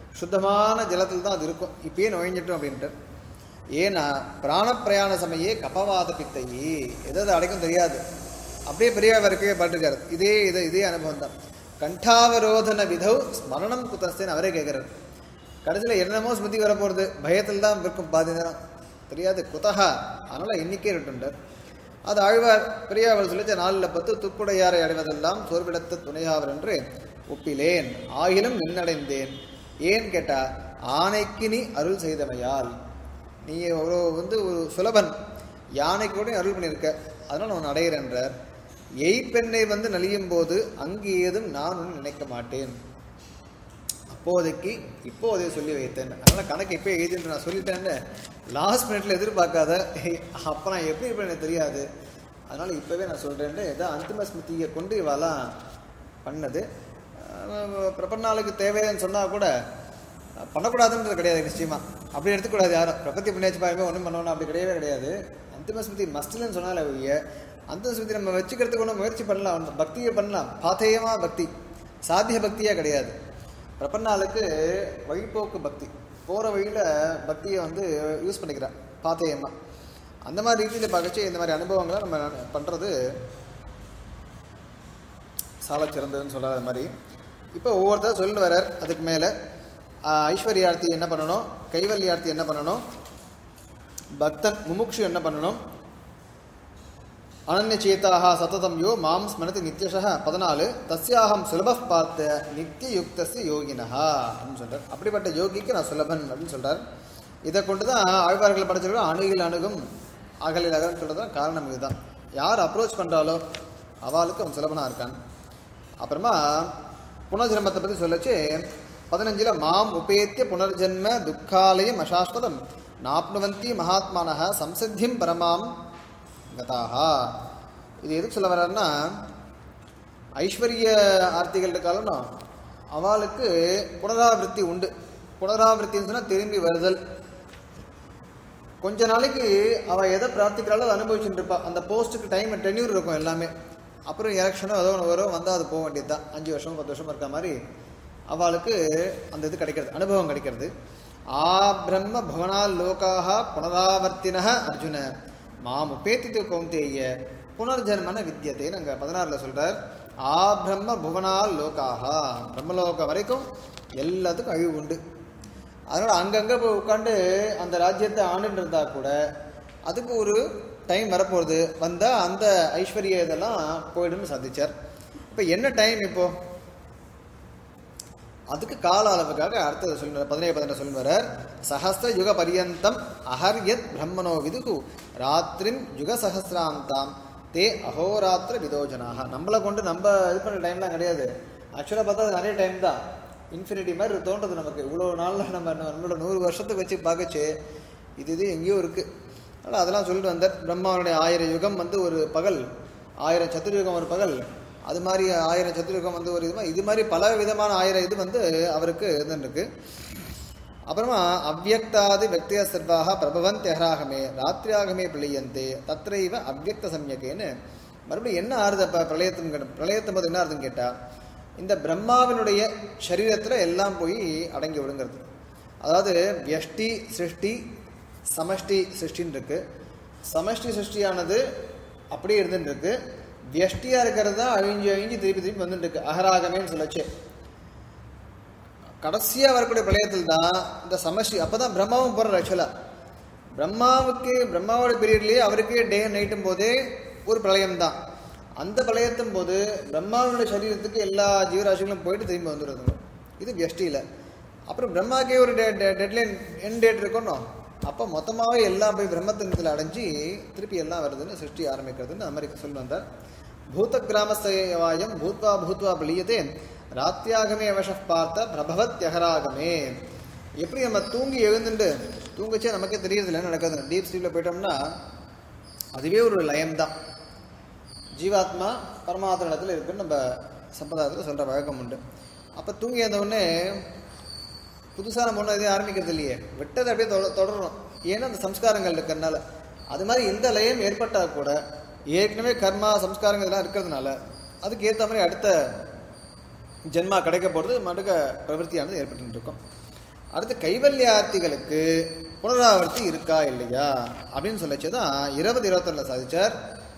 சுத்தமான ஜலத்தில் தான் அது இருக்கும் இப்பயே நுழைஞ்சிட்டோம் அப்படின்ட்டு ஏன்னா பிராணப்பிரயாண சமயே கபவாத பித்தையே எதாவது அடைக்கும் தெரியாது அப்படியே பெரியவா இருக்கவே பாட்டுருக்காரு இதே இது இதே அனுபவம் தான் கண்டாவரோதன விதௌ ஸ்மரணம் குத்தஸ்தேன்னு அவரே கேட்குறாரு கடைசியில் என்னமோ ஸ்மிருதி வரப்போகிறது பயத்தில் தான் இருக்கும் பாதி நேரம் தெரியாது குத்தகா அதனால் இன்னிக்கே இருட்டுண்டார் அது ஆழ்வார் பெரியாவர் சொல்லிச்ச நாலில் பத்து துப்புடையாரை அடைவதெல்லாம் சோர்விடத்து துணையாவர் என்று ஒப்பிலேன் ஆகிலும் நின்னடைந்தேன் ஏன் கேட்டா ஆணைக்கு நீ அருள் செய்தமையால் நீ ஒரு வந்து ஒரு சுலபன் யானைக்கு கூட நீ அருள் பண்ணியிருக்க அதனால் நான் அடையிறேன்றார் எய்ப்பெண்ணை வந்து நலியும் போது அங்கு ஏதும் நான் ஒன்றும் நினைக்க மாட்டேன் அப்போதைக்கு இப்போதே சொல்லி வைத்தேன் அதனால் கணக்கு இப்போ எழுதிட்டு நான் சொல்லிட்டேன்னு லாஸ்ட் மினிட்ல எதிர்பார்க்காத அப்போ நான் எப்படி இருப்பேன் எனக்கு தெரியாது அதனால் இப்போவே நான் சொல்கிறேன்னு ஏதோ அந்திம ஸ்மிருதியை கொண்டு இவாலாம் பண்ணது அஹ் பிரபன்னாளுக்கு தேவைன்னு சொன்னால் கூட பண்ணக்கூடாதுன்றது கிடையாது நிச்சயமா அப்படி எடுத்துக்கூடாது யாரும் பிரபத்தி பண்ணியாச்சு பாருங்க ஒன்றும் பண்ணணும் அப்படி கிடையவே கிடையாது அந்திம ஸ்மிருதி மஸ்ட்லன்னு சொன்னாலே ஒழிய அந்த ஸ்மிருதி நம்ம வச்சுக்கிறதுக்கு ஒன்றும் முயற்சி பண்ணலாம் அந்த பக்தியை பண்ணலாம் பாத்தேயமா பக்தி சாத்திய பக்தியே கிடையாது பிரபன்னாளுக்கு வழிபோக்கு பக்தி போகிற வழியில் பக்தியை வந்து யூஸ் பண்ணிக்கிறான் பாத்தேயமா அந்த மாதிரி ரீதியில் பார்க்கச்சு இந்த மாதிரி அனுபவங்களை நம்ம பண்ணுறது சால சிறந்ததுன்னு சொல்லாத மாதிரி இப்போ ஒவ்வொருத்தர் சொல்லிட்டு வரார் அதுக்கு மேலே ஐஸ்வர்யார்த்தி என்ன பண்ணணும் கைவல்யார்த்தி என்ன பண்ணணும் பக்தன் முமுக்ஷு என்ன பண்ணணும் அனன்ய சேதாக சததம் யோ மாம் ஸ்மரதி நித்யஷः பதினாலு தஸ்யாகம் சுலப பார்த்த நித்தியயுக்தஸ்ய யோகினஹா அப்படின்னு சொல்றார் அப்படிப்பட்ட யோகிக்கு நான் சுலபன் அப்படின்னு சொல்றார் இதை கொண்டு தான் ஆழ்வார்கள் படைச்சிருக்கோம் அணுகில் அணுகும் அகலில் அகல்னு சொல்றது தான் காரணம் இதுதான் யார் அப்ரோச் பண்ணுறாலோ அவளுக்கு அவன் சுலபனாக இருக்கான் அப்புறமா புனர்ஜென்மத்தை பற்றி சொல்லச்சு பதினஞ்சில் மாம் உபேத்திய புனர்ஜென்ம துக்காலயம் அசாஸ்வதம் நாப்னுவந்தி மகாத்மானः சம்சித்தியம் பரமாம் கதாகா இது எதுக்கு சொல்ல வர்றாருன்னா ஐஸ்வர்ய ஆர்த்திகள் இருக்காளோ அவளுக்கு புனராவிருத்தி உண்டு புனராவிருத்தின்னு சொன்னால் திரும்பி வருதல் கொஞ்ச நாளைக்கு அவள் எதை பிரார்த்திக்கிறாளோ அதை அனுபவிச்சுட்டு இருப்பா அந்த போஸ்ட்டுக்கு டைம் டென்யூர் இருக்கும் எல்லாமே அப்புறம் எலெக்ஷனோ ஏதோ ஒன்று வரும் வந்தால் அது போக வேண்டியது தான் அஞ்சு வருஷம் பத்து வருஷம் இருக்க மாதிரி அவளுக்கு அந்த இது கிடைக்கிறது அனுபவம் கிடைக்கிறது ஆ பிரம்ம புவனால் லோகாக புனராவர்த்தின அர்ஜுன மாம் உபேத்தித்து கௌந்தேய புனர்ஜன்மன வித்தியத்தைன்னு அங்கே பதினாறில் சொல்கிறார் ஆ பிரம்ம புவனால் லோகாக பிரம்மலோகம் வரைக்கும் எல்லாத்துக்கும் அழிவு உண்டு அதனால் அங்கங்கே போய் உட்காந்து அந்த ராஜ்யத்தை ஆண்டுட்டு இருந்தா கூட அதுக்கு ஒரு டைம் வரப்போகுது வந்தால் அந்த ஐஸ்வர்ய இதெல்லாம் போயிடும்னு சாதிச்சார் இப்போ என்ன டைம் இப்போ அதுக்கு கால அளவுக்காக அடுத்தது சொல்லுற பதினேழு பதினெட்டு சொல்லுவார் சஹஸ்ர யுக பரியந்தம் அஹர்யத் பிரம்மனோ விதுகு ராத்திரிம் யுக சஹசிராந்தாம் தே அஹோராத்திர விதோஜனாக நம்மளை கொண்டு நம்ம இது பண்ணுற டைம்லாம் கிடையாது ஆக்சுவலாக பார்த்தா அது நிறைய டைம் தான் இன்ஃபினிட்டி மாதிரி தோன்றது நமக்கு இவ்வளோ நாளில் நம்ம நம்மளோட நூறு வருஷத்துக்கு வச்சு பார்க்கச்சு இது இது எங்கேயோ இருக்குது அதனால் அதெல்லாம் சொல்லிட்டு வந்தார் பிரம்மாவனுடைய ஆயிரம் யுகம் வந்து ஒரு பகல் ஆயிரம் சதுர்யுகம் ஒரு பகல் அது மாதிரி ஆயிரம் சதுர்யுகம் வந்து ஒரு இது மாதிரி இது மாதிரி பல விதமான ஆயிரம் இது வந்து அவருக்கு இருந்துருக்கு அப்புறமா அவ்வக்தாதி வியக்திய சர்வாக பிரபவந்த் யஹராகமே ராத்திரியாகமே பிழையந்தே தத்ரைவ அவ்வக்த சம்யகேன்னு மறுபடியும் என்ன ஆறுது அப்போ பிரளயத்தின் பிரளயத்தும் போது என்ன ஆறுதுன்னு கேட்டால் இந்த பிரம்மாவினுடைய சரீரத்தில் எல்லாம் போய் அடங்கி விடுங்கிறது அதாவது வியஷ்டி சிருஷ்டி சமஷ்டி சிருஷ்டின்னு இருக்கு சமஷ்டி சிருஷ்டியானது அப்படியே இருந்துட்டு இருக்கு வியஷ்டியா இருக்கிறது தான் அழிஞ்சு அழிஞ்சு திருப்பி திருப்பி வந்துட்டு இருக்கு அகராகமேன்னு சொல்லச்சு கடைசியாக வரக்கூடிய பிரளயத்தில் தான் இந்த சமஷ்டி அப்போ தான் பிரம்மாவும் போகிறார் ஆக்சுவலாக பிரம்மாவுக்கு பிரம்மாவோட பீரியட்லேயே அவருக்கே டே நைட்டும் போதே ஒரு பிரளயம் தான் அந்த பிரளயத்தும் போது பிரம்மாவுடைய சரீரத்துக்கு எல்லா ஜீவராசிகளும் போயிட்டு திரும்பி வந்துடுறது இது வியஷ்டியில் அப்புறம் பிரம்மாக்கே ஒரு டெட்லைன் என் டேட் இருக்கணும் அப்போ மொத்தமாகவே எல்லாம் போய் பிரம்மத்தினத்தில் அடைஞ்சு திருப்பி எல்லாம் வருதுன்னு சிருஷ்டி ஆரம்பிக்கிறதுன்னு அந்த மாதிரி சொல்லி வந்தார் பூத கிராமஸ்தவாயம் பூத்வா பூத்வா பிளியதே ராத்தியாகமே அவச பார்த்த பிரபவத்யகராகமே எப்படி நம்ம தூங்கி எழுந்துட்டு தூங்கச்சே நமக்கே தெரியுது என்ன நடக்குது டீப் ஸ்லீப்பில் போயிட்டோம்னா அதுவே ஒரு லயம் தான் ஜீவாத்மா பரமாத்மா இடத்துல இருக்குன்னு நம்ம சம்பிரதாயத்தில் சொல்கிற வழக்கம் உண்டு அப்போ தூங்கி உடனே புதுசாக நம்ம ஒன்றும் எதையும் ஆரம்பிக்கிறது இல்லையே விட்டதை அப்படியே தொட தொடரணும் ஏன்னா அந்த சம்ஸ்காரங்கள் இருக்கிறதுனால அது மாதிரி இந்த லயம் ஏற்பட்டால் கூட ஏற்கனவே கர்மா சம்ஸ்காரங்கள் இதெல்லாம் இருக்கிறதுனால அதுக்கு ஏற்ற மாதிரி அடுத்த ஜென்மா கிடைக்க போகிறது மடுக்க பிரவருத்தியானது ஏற்பட்டு இருக்கும் அடுத்து கைவல்யார்த்திகளுக்கு புனராவர்த்தி இருக்கா இல்லையா அப்படின்னு சொல்லச்சு தான் இருபது இருபத்தொன்னுல சாதிச்சார்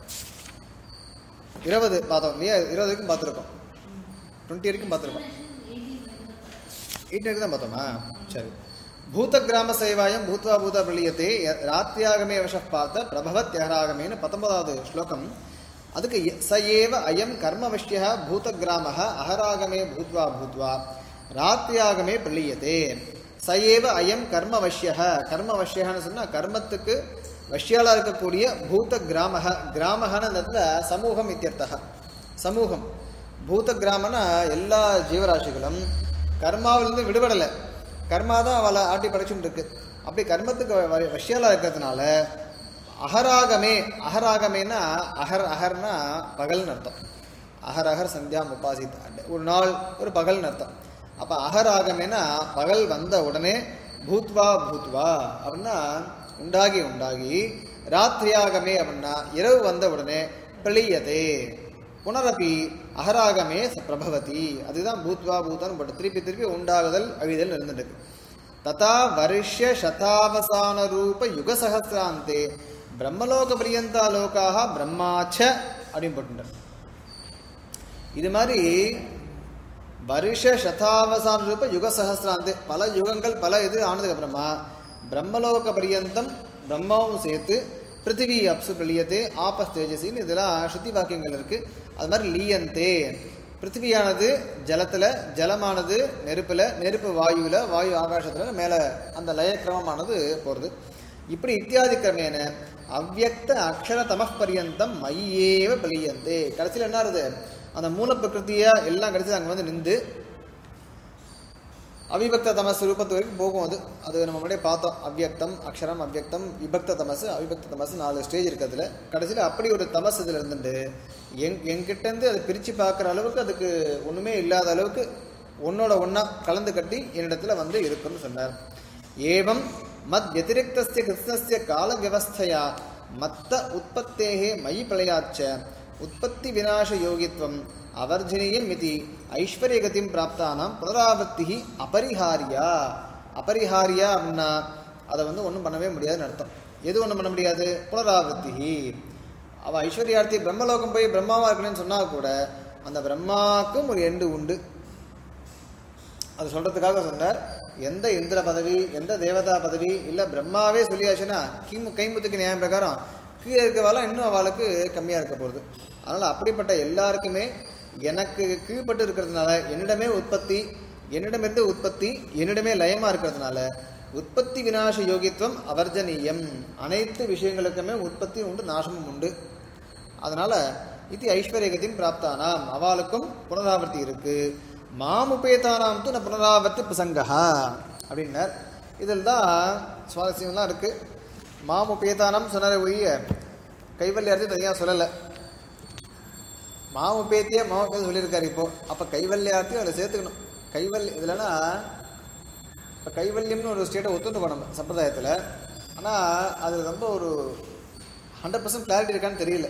இருபது பார்த்தோம் இல்லையா இருபது வரைக்கும் பார்த்துருக்கோம் டுவெண்ட்டி வரைக்கும் பார்த்துருக்கோம் எயிட் வரைக்கும் தான் பார்த்தோமா சரி பூத கிராம சேவாயம் பூத்வா பூத பிரளியத்தே ராத்தியாகமே வச பார்த்த பிரபவத் யகராகமேன்னு பத்தொன்பதாவது ஸ்லோகம் அதுக்கு ய- ச ஏவ அயம் கர்மவஷ்ய பூத கிராம அகராகமே பூத்வா பூத்வா ராத்தியாகமே பிரளியத்தே ச ஏவ அயம் கர்மவஷ்ய கர்மவஷ்யன்னு சொன்னா கர்மத்துக்கு வஷ்யாலா இருக்கக்கூடிய பூத கிராம கிராமகன்னு அந்த இடத்துல சமூகம் இத்தியர்த்தக சமூகம் பூத கிராமனா எல்லா ஜீவராசிகளும் கர்மாவிலிருந்து விடுபடலை கர்மா தான் அவளை ஆட்டி படைச்சுட்டு இருக்கு அப்படி கர்மத்துக்கு வ- வஷ்யாலா இருக்கிறதுனால அகராகமே அகராகமேனா அகர் அகர்னா பகல்னு அர்த்தம் அகர் அகர் சந்தியா உபாசித் ஒரு நாள் ஒரு பகல்னு அர்த்தம் அப்ப அகராகமேனா பகல் வந்த உடனே பூத்வா பூத்வா அப்படின்னா உண்டாகி உண்டாகி ராத்திரியாகமே அப்படின்னா இரவு வந்த உடனே பிளியதே புனரபி அகராகமே ச பிரபவதி அதுதான் பூத்வா பூத்தான் போட்டு திருப்பி திருப்பி உண்டாகுதல் அழிதல் இருந்துட்டு ததா வருஷ சதாவசான ரூப யுக சகசிராந்தே பிரம்மலோக பிரியந்தா லோகாக பிரம்மாச்ச அப்படின்னு போட்டுட்டார் இது மாதிரி வருஷ சதாவசான ரூப யுக சகசிராந்தே பல யுகங்கள் பல இது ஆனதுக்கு அப்புறமா பிரம்மலோக பரியந்தம் பிரம்மாவும் சேர்த்து பிருத்திவி அப்சு பிரளியத்தே ஆபஸ் தேஜசின்னு இதெல்லாம் ஸ்ருதி வாக்கியங்கள் இருக்கு அது மாதிரி லீயந்தே பிருத்திவியானது ஜலத்துல ஜலமானது நெருப்புல நெருப்பு வாயுல வாயு ஆகாசத்துல மேல அந்த லயக்கிரமமானது போறது இப்படி இத்தியாதி கிரமேன அவ்யக்த அக்ஷர தமः பரியந்தம் மையேவ பலியந்தே கடைசியில் என்ன ஆகுது அந்த மூல பிரகிருத்தியா எல்லாம் கடைசியில் அங்கே வந்து நின்று அவிபக்த தமஸ் ரூபத்து வரைக்கும் போகும் அது அது நம்ம முன்னாடியே பார்த்தோம் அவ்யக்தம் அக்ஷரம் அவ்யக்தம் விபக்த தமசு அவிபக்த தமசு நாலு ஸ்டேஜ் இருக்கு அதுல கடைசியில் அப்படி ஒரு தமஸ் இதில் இருந்துட்டு எங் என்கிட்ட இருந்து அதை பிரித்து பார்க்குற அளவுக்கு அதுக்கு ஒன்றுமே இல்லாத அளவுக்கு ஒன்னோட ஒன்றா கலந்து கட்டி என்னிடத்துல வந்து இருக்குன்னு சொன்னார் ஏவம் மத் வத்திரிக்தஸ்ய கிருஷ்ணஸ்ய கால வியவஸ்தையா மத்த உற்பத்தேகே மயி பிரளயாச்ச உற்பத்தி விநாச யோகித்வம் அவர்ஜனீயம் இது ஐஸ்வர்யகதிம் பிராப்தானாம் புனராவர்த்தி அபரிஹாரியா அபரிஹாரியா அப்படின்னா அதை வந்து ஒன்றும் பண்ணவே முடியாதுன்னு அர்த்தம் எது ஒன்றும் பண்ண முடியாது புனராவர்த்தி அவ ஐஸ்வர்யார்த்தி பிரம்மலோகம் போய் பிரம்மாவா இருக்கணும்னு சொன்னா கூட அந்த பிரம்மாவுக்கும் ஒரு எண்டு உண்டு அது சொல்றதுக்காக சொன்னார் எந்த இந்திர பதவி எந்த தேவதா பதவி இல்ல பிரம்மாவே சொல்லியாச்சுன்னா கிமு கைமுத்துக்கு நியாயம் பிரகாரம் கீழே இருக்கவாலாம் இன்னும் அவளுக்கு கம்மியா இருக்க போகுது அதனால அப்படிப்பட்ட எல்லாருக்குமே எனக்கு கீழ்பட்டு இருக்கிறதுனால என்னிடமே உற்பத்தி என்னிடமிருந்து உற்பத்தி என்னிடமே லயமா இருக்கிறதுனால உற்பத்தி விநாச யோகித்துவம் அவர்ஜனீயம் அனைத்து விஷயங்களுக்குமே உற்பத்தி உண்டு நாசமும் உண்டு அதனால இது ஐஸ்வர்யகத்தையும் பிராப்தானாம் அவளுக்கும் புனராவர்த்தி இருக்கு மாமுபேதானாம் து ந புனராவர்த்தி பிரசங்கா அப்படின்னார் இதில் தான் சுவாரஸ்யம்லாம் இருக்கு மாமுபேதானம் சொன்னார ஒழிய கைவல்யார்த்தி தனியாக சொல்லலை மாமுபேத்திய மாமுபேத சொல்லியிருக்காரு இப்போ அப்போ கைவல்யார்த்தியும் அதில் சேர்த்துக்கணும் கைவல்ய இதுலனா இப்போ கைவல்யம்னு ஒரு ஸ்டேட்டை ஒத்துண்டு போனோம் சம்பிரதாயத்தில் ஆனால் அது ரொம்ப ஒரு ஹண்ட்ரட் பர்சன்ட் கிளாரிட்டி இருக்கான்னு தெரியல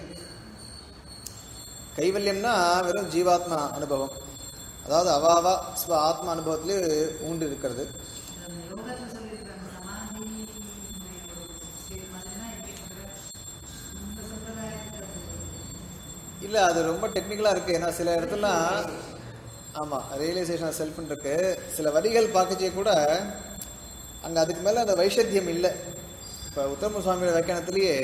கைவல்யம்னா வெறும் ஜீவாத்மா அனுபவம் அதாவது அவாவா ஸ்வ ஆத்ம அனுபவத்திலே ஊண்டு இருக்கிறது அந்த யோகத்துல சொல்லியிருக்காங்க சமாதி ஸ்டேட் மாதிரினா எப்படி சொல்ற இந்த சம்பிரதாயத்துக்கு அது இல்லை அது ரொம்ப டெக்னிக்கலாக இருக்குது ஏன்னா சில இடத்துலலாம் ஆமாம் ரியலைசேஷன் ஆஃப் செல்ஃப்னு இருக்கு சில வரிகள் பார்க்கச்சே கூட அங்கே அதுக்கு மேலே அந்த வைஷத்தியம் இல்லை இப்போ உத்தம சுவாமியோட வியாக்கியானத்திலேயே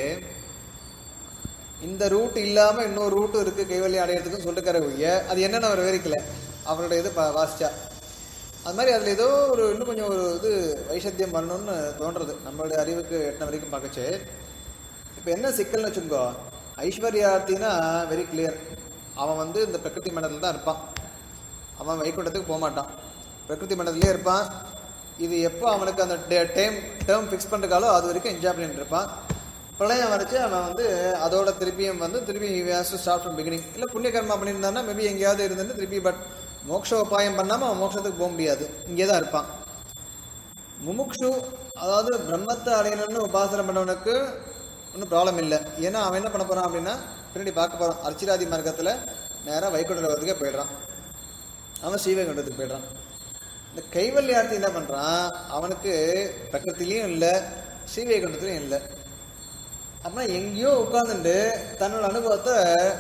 இந்த ரூட் இல்லாமல் இன்னொரு ரூட்டு இருக்குது கைவல்யம் அடையிறதுக்குன்னு சொல்லிருக்காரு ஒழிய அது என்னன்னு அவர் விவரிக்கல அவருடைய இது பா- வாசிச்சா அது மாதிரி அதில் ஏதோ ஒரு இன்னும் கொஞ்சம் ஒரு இது வைஷத்தியம் வரணும்னு தோன்றது நம்மளுடைய அறிவுக்கு எட்டின வரைக்கும் பார்க்கச்சு இப்போ என்ன சிக்கல்னு வச்சுக்கோ ஐஸ்வர்யார்த்தினா வெரி கிளியர் அவன் வந்து இந்த பிரகிருதி மண்டலத்தில் தான் இருப்பான் அவன் வைகுண்டத்துக்கு போக மாட்டான் பிரகிருதி மண்டலத்திலே இருப்பான் இது எப்போ அவனுக்கு அந்த டைம் டேர்ம் ஃபிக்ஸ் பண்ணுறக்காலோ அது வரைக்கும் என்ஜாய் பண்ணிட்டு இருப்பான் பிரளயம் வரைச்சு அவன் வந்து அதோட திருப்பியும் வந்து திருப்பி has to start from beginning இல்லை புண்ணிய கர்மா பண்ணியிருந்தான்னா மேபி எங்கேயாவது இருந்துட்டு திருப்பி பட் மோட்ச உபாயம் பண்ணாமல் அவன் மோட்சத்துக்கு போக முடியாது இங்கே தான் இருப்பான் முமுக்ஷு அதாவது பிரம்மத்தை அடையணும்னு உபாசனை பண்ணவனுக்கு ஒன்றும் ப்ராப்ளம் இல்லை ஏன்னா அவன் என்ன பண்ண போறான் அப்படின்னா பின்னாடி பார்க்க போறான் அர்ச்சிராதி மார்க்கத்தில் நேராக வைகுண்ட லோகத்துக்கே போயிடுறான் அவன் ஸ்ரீவைகுண்டத்துக்கு போயிடுறான் இந்த கைவல்யார்த்தி என்ன பண்றான் அவனுக்கு பிரகிருத்திலையும் இல்லை ஸ்ரீவைகுண்டத்திலையும் இல்லை அப்படின்னா எங்கேயோ உட்கார்ந்துட்டு தன்னோட அனுபவத்தை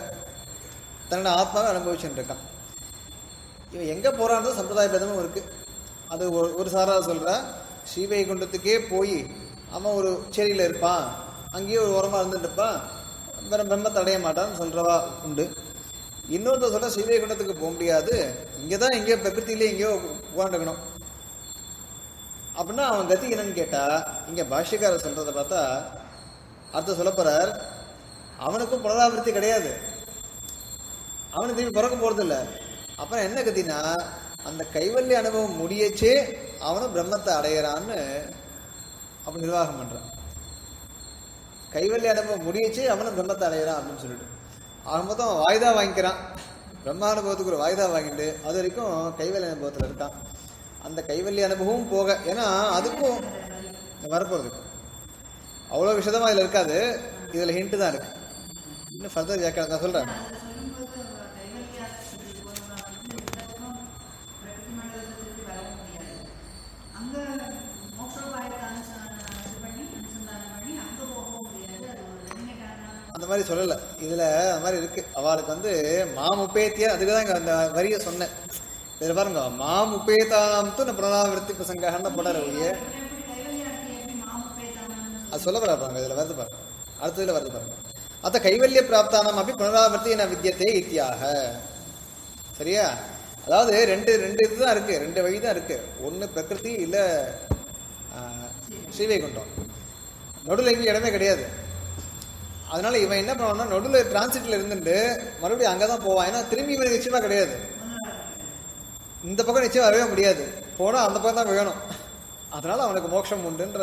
தன்னோட ஆத்மாவை அனுபவிச்சுட்டு இருக்கான் இவன் எங்கே போகிறான்றது சம்பிரதாய பேதமும் இருக்கு அது ஒரு ஒரு சாரா சொல்கிறா ஸ்ரீவைகுண்டத்துக்கே போய் அவன் ஒரு செடியில் இருப்பான் அங்கேயே ஒரு ஓரமாக இருந்துட்டு இருப்பான் வேற பிரம்மத்தை அடைய மாட்டான்னு சொல்கிறவா உண்டு இன்னொருத்தர் சொல்ற ஸ்ரீவைகுண்டத்துக்கு போக முடியாது இங்கே தான் எங்கேயோ பிரகிருத்திலே எங்கேயோ உட்காந்துக்கணும் அப்படின்னா அவன் கதி என்னன்னு கேட்டா இங்க பாஷ்யக்காரர் சொல்றதை பார்த்தா அர்த்தம் சொல்ல போறார் அவனுக்கும் புனராவர்த்தி கிடையாது அவனுக்கு திரும்பி பிறக்க போறது இல்ல அப்புறம் என்ன கத்தினா அந்த கைவல்ய அனுபவம் முடியச்சே அவனும் பிரம்மத்தை அடையிறான்னு அப்படி நிர்வாகம் பண்றான் கைவல்ய அனுபவம் முடியச்சே அவனும் பிரம்மத்தை அடையிறான் அப்படின்னு சொல்லிட்டு ஆக மொத்தம் அவன் வாய்தா வாங்கிக்கிறான் பிரம்மானுபவத்துக்கு ஒரு வாய்தா வாங்கிட்டு அது வரைக்கும் கைவல்ய அனுபவத்தில் இருக்கான் அந்த கைவல்ய அனுபவமும் போக ஏன்னா அதுக்கும் வரப்போகுது அவ்வளோ விஷயமா இதில் இருக்காது இதில் ஹிண்ட்டு தான் இருக்கு இன்னும் ஃபர்தர் வியாக்கியம் நான் சொல்கிறேன் அதுல சொல்லும்போது கைவல்யாத்துக்கு போனவங்க வந்து இந்த பக்கம் பிரகிருதி மண்டலத்துக்கு வரவும் முடியாது அங்க மோட்சோபாயத்தை அனுச- இது பண்ணி அனுசந்தானம் பண்ணி அங்க போகவும் முடியாது அது ஒரு லிமிட்டான அந்த மாதிரி சொல்லலை இதில் அந்த மாதிரி இருக்கு அவளுக்கு வந்து மாமுப்பேத்தியா அதுக்கு தான் இங்கே அந்த வரியை சொன்னேன் இதில் பாருங்க மாமுப்பேதாம் து புனராவிருத்தி பிரசங்கன்னு போடாரு ஒழிய எப்படி கைவல்யாத்துக்கு எப்படி மாமுப்பேதானு அது சொல்ல வராங்க இதில் வருது பாருங்க அடுத்ததுல வருது பாருங்க அத்த கைவல்ய பிராப்தானம் அப்படி புனராவர்த்தி என வித்தியத்தே இத்தியாக சரியா அதாவது ரெண்டு ரெண்டு இதுதான் இருக்கு ரெண்டு வழி தான் இருக்கு ஒன்று பிரகிருதி இல்லை ஸ்ரீவைகுண்டம் நடுவில் எங்கேயும் இடமே கிடையாது அதனால இவன் என்ன பண்ணுவான்னா நடுவில் டிரான்சிட்ல இருந்துட்டு மறுபடியும் அங்கே தான் போவான் ஏன்னா திரும்பி இவனுக்கு நிச்சயமா கிடையாது இந்த பக்கம் நிச்சயம் வரவே முடியாது போனால் அந்த பக்கம் தான் வேணும் அதனால அவனுக்கு மோட்சம் உண்டுன்ற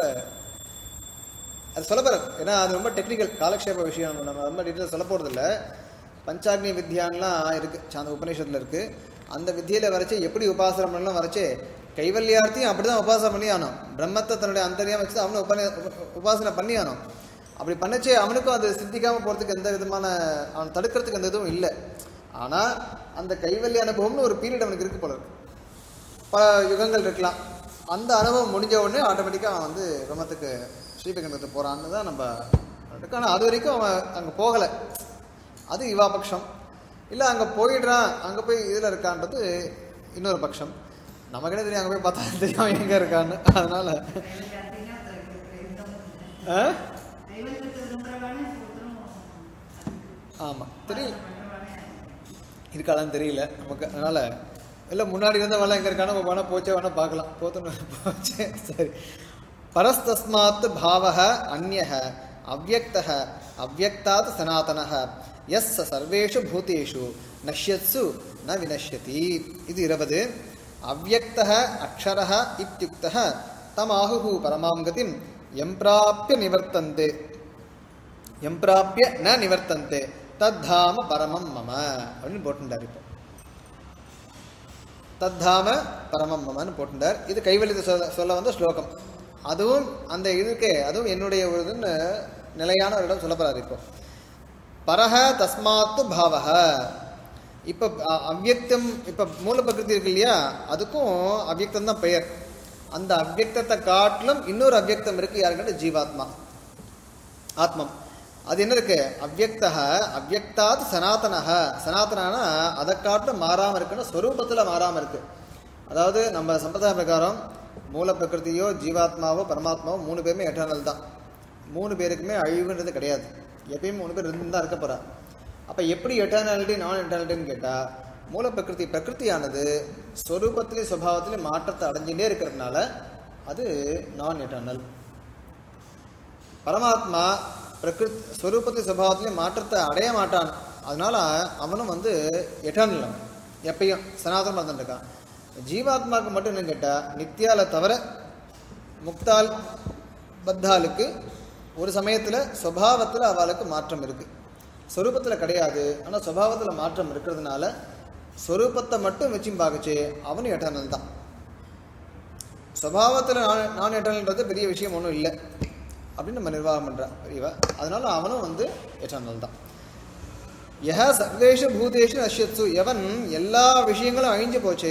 அது சொல்ல போகிறேன் ஏன்னா அது ரொம்ப டெக்னிக்கல் காலக்ஷேப விஷயம் நம்ம நம்ம ரொம்ப டீட்டெயில் சொல்ல போகிறது இல்லை பஞ்சாக்னி வித்யான்லாம் இருக்கு சாந்த உபநிஷத்தில் இருக்கு அந்த வித்தியில வரைச்சு எப்படி உபாசனம் பண்ணலாம் வரைச்சு கைவல்யார்த்தியும் அப்படிதான் உபாசனை பண்ணி ஆனோம் பிரம்மத்தை தன்னுடைய அந்தரியா வச்சு அவனும் உபநி உப- உபாசனை பண்ணி ஆனோம் அப்படி பண்ணச்சே அவனுக்கும் அது சித்திக்காம போறதுக்கு எந்த விதமான அவன் தடுக்கிறதுக்கு எந்த இதுவும் இல்லை ஆனா அந்த கைவல்ய அனுபவம்னு ஒரு பீரியட் அவனுக்கு இருக்கு போல இருக்கு பல யுகங்கள் இருக்கலாம் அந்த அனுபவம் முடிஞ்ச உடனே ஆட்டோமேட்டிக்காக அவன் வந்து பிரம்மத்துக்கு ஸ்ரீபெகண்டத்துக்கு போகிறான்னு தான் நம்ம இருக்கு. ஆனா அது வரைக்கும் அவன் அங்கே போகலை அது இவா பட்சம் இல்லை அங்கே போயிடுறான் அங்கே போய் இதில் இருக்கான்றது இன்னொரு பட்சம் நமக்கு என்ன தெரியும் அங்கே போய் பார்த்தா தெரியும் அவன் எங்கே இருக்கான்னு அதனால கைவல்யாத்தினா அதுக்கு எந்தமும் இல்லை. ஆ? கைவல்யத்தை விரும்புறவானே ஒருத்தரும் ஆமாம் தெரியல பண்றவானே இருக்காளான்னு தெரியல நமக்கு அதனால இல்லை முன்னாடி இருந்தவெல்லாம் எங்கே இருக்கானோ வேணா போச்சே வேணா பார்க்கலாம் போத்தணும் போச்சே சரி பரஸ்தஸ்மாத் பாவக அந்யக அவ்வக்தக அவ்வக்தாத் சனாதனக எஸ் ச சர்வேஷு பூதேஷு நஷ்யத்சு ந வினஷ்யதி இது இருபது அவ்வக்தக அக்ஷரः இத்யுக்தः தமாஹுः பரமாம் கதிம் எம்பிராப்பிய நிவர்த்தந்தே எம்பிராப்பிய ந நிவர்த்தந்தே தத்தாம பரமம் மம அப்படின்னு போட்டுட்டார் இப்போ தத்தாம பரமம் மமன்னு போட்டுட்டார் இது கைவல்யத்தை சொல்ல சொல்ல வந்த ஸ்லோகம் அதுவும் அந்த இதுக்கே அதுவும் என்னுடைய ஒரு இதுன்னு நிலையான ஒரு இடம் சொல்ல போறாரு இப்போ பரஹ தஸ்மாத்து பாவக இப்போ அ- அவ்யக்தம் இப்போ மூல பிரகிருதி இருக்கு இல்லையா அதுக்கும் அவ்யக்தம் தான் பெயர் அந்த அவ்யக்தத்தை காட்டிலும் இன்னொரு அவ்யக்தம் இருக்கு யாருக்கிட்ட ஜீவாத்மா ஆத்மம் அது என்ன இருக்கு அவ்வக்தா அவ்வக்தாத் சனாதனஹ சனாதனானா அதை காட்டிலும் மாறாம இருக்குன்னு ஸ்வரூபத்துல மாறாம இருக்கு அதாவது நம்ம சம்பிரதாய பிரகாரம் மூல பிரகிருதியோ ஜீவாத்மாவோ பரமாத்மாவோ மூணு பேருமே எட்டர்னல் தான் மூணு பேருக்குமே அழிவுன்றது கிடையாது எப்பயும் மூணு பேர் இருந்து தான் இருக்க போறா அப்ப எப்படி எட்டர்னாலிட்டி நான் எட்டர்னாலிட்டின்னு கேட்டா மூல பிரகிருதி பிரகிருதியானது ஸ்வரூபத்திலையும் சுபாவத்திலையும் மாற்றத்தை அடைஞ்சுட்டே இருக்கிறதுனால அது நான் எட்டர்னல் பரமாத்மா பிரகிருத் ஸ்வரூபத்தின் சுபாவத்திலையும் மாற்றத்தை அடைய மாட்டான் அதனால அவனும் வந்து எட்டர்னல் அவன் எப்பயும் சனாதனம் இருந்துட்டு இருக்கான் ஜீவாத்மாவுக்கு மட்டும் என்னன்னு கேட்டா நித்யால தவிர முக்தால் பத்தாலுக்கு ஒரு சமயத்துல சுபாவத்துல அவளுக்கு மாற்றம் இருக்கு ஸ்வரூபத்துல கிடையாது ஆனா சுபாவத்துல மாற்றம் இருக்கிறதுனால ஸ்வரூபத்தை மட்டும் வச்சு பார்க்கச்சு அவனும் எட்டர்னல் தான் சுபாவத்தில் நான் நான் எட்டர்னல்ன்றது பெரிய விஷயம் ஒன்றும் இல்லை அப்படின்னு நம்ம நிர்வாகம் பண்ணுறா பெரியவா அதனால அவனும் வந்து எட்டர்னல் தான் யஹ சர்வேஷு பூதேஷு நஷ்யத்சு எவன் எல்லா விஷயங்களும் அழிஞ்சு போச்சு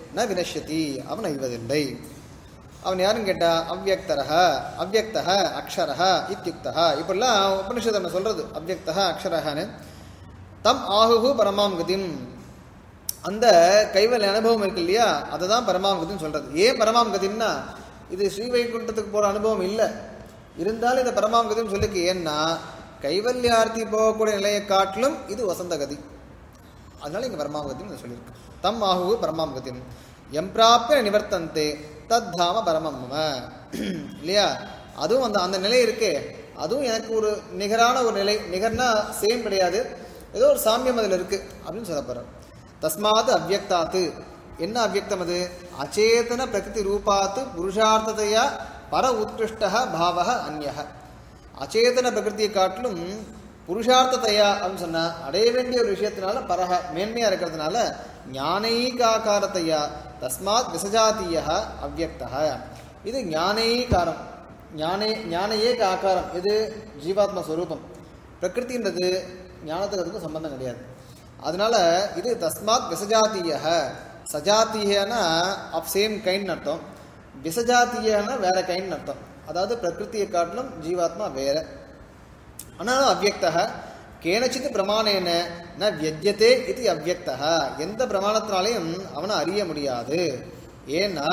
ந வினஷ்யதி அவன் அழிவதில்லை அவன் யாருன்னு கேட்டா அவ்யக்தரஹ அவ்யக்தஹ அக்ஷரஹ இத்தியுக்தஹ இப்படிலாம் உபனிஷத்து நம்ம சொல்றது அவ்யக்தஹ அக்ஷரஹன்னு தம் ஆகுகு பரமாம் கதிம் அந்த கைவல்ய அனுபவம் இருக்கு இல்லையா அதை தான் பரமாம் கதின்னு சொல்றது ஏன் பரமாம் கதின்னா இது ஸ்ரீவைகுண்டத்துக்கு போற அனுபவம் இல்லை இருந்தாலும் இந்த பரமாம் கதின்னு சொல்லிக்கு ஏன்னா கைவல்யார்த்தி போகக்கூடிய நிலையை காட்டிலும் இது வசந்த கதி அதனால இங்க பரமாங்கத்தின்னு சொல்லியிருக்கு தம் ஆகுவு பரமாங்கத்தின் எம்பிராப்பிய நிவர்த்தந்தே தத் தாம பரமம் மம இல்லையா அதுவும் அந்த அந்த நிலை இருக்கே அதுவும் எனக்கு ஒரு நிகரான ஒரு நிலை நிகர்னா சேம் கிடையாது ஏதோ ஒரு சாமியம் அதில் இருக்கு அப்படின்னு சொல்ல போறேன் தஸ்மாத் அவ்யக்தாத்து என்ன அவ்யக்தம் அது அச்சேதன பிரகிருதி ரூபாத்து புருஷார்த்ததையா பர உத்கிருஷ்ட பாவக அந்யக அச்சேதன பிரகிருதியை காட்டிலும் புருஷார்த்தத்தையா அப்படின்னு சொன்னா அடைய வேண்டிய ஒரு விஷயத்தினால பரக மேன்மையா இருக்கிறதுனால ஞானீகாக்காரத்தையா தஸ்மாத் விசஜாத்தீய அவ்யக்தா இது ஞானீகாரம் ஞானே ஞானையேக ஆக்காரம் இது ஜீவாத்ம ஸ்வரூபம் பிரகிருதின்றது ஞானத்துக்கு அதுக்கும் சம்பந்தம் கிடையாது அதனால இது தஸ்மாத் விசஜாத்தீய சஜாத்தீயனா ஆஃப் சேம் கைண்ட் அர்த்தம் விசஜாத்தீயனா வேற கைண்ட் அர்த்தம் அதாவது பிரகிருதியை காட்டிலும் ஜீவாத்மா வேற ஆனாலும் அவ்யக்தா கேனச்சித் பிரமாணேன ந வியஜ்யத்தே இது அவ்யக்தா எந்த பிரமாணத்தினாலையும் அவனை அறிய முடியாது ஏன்னா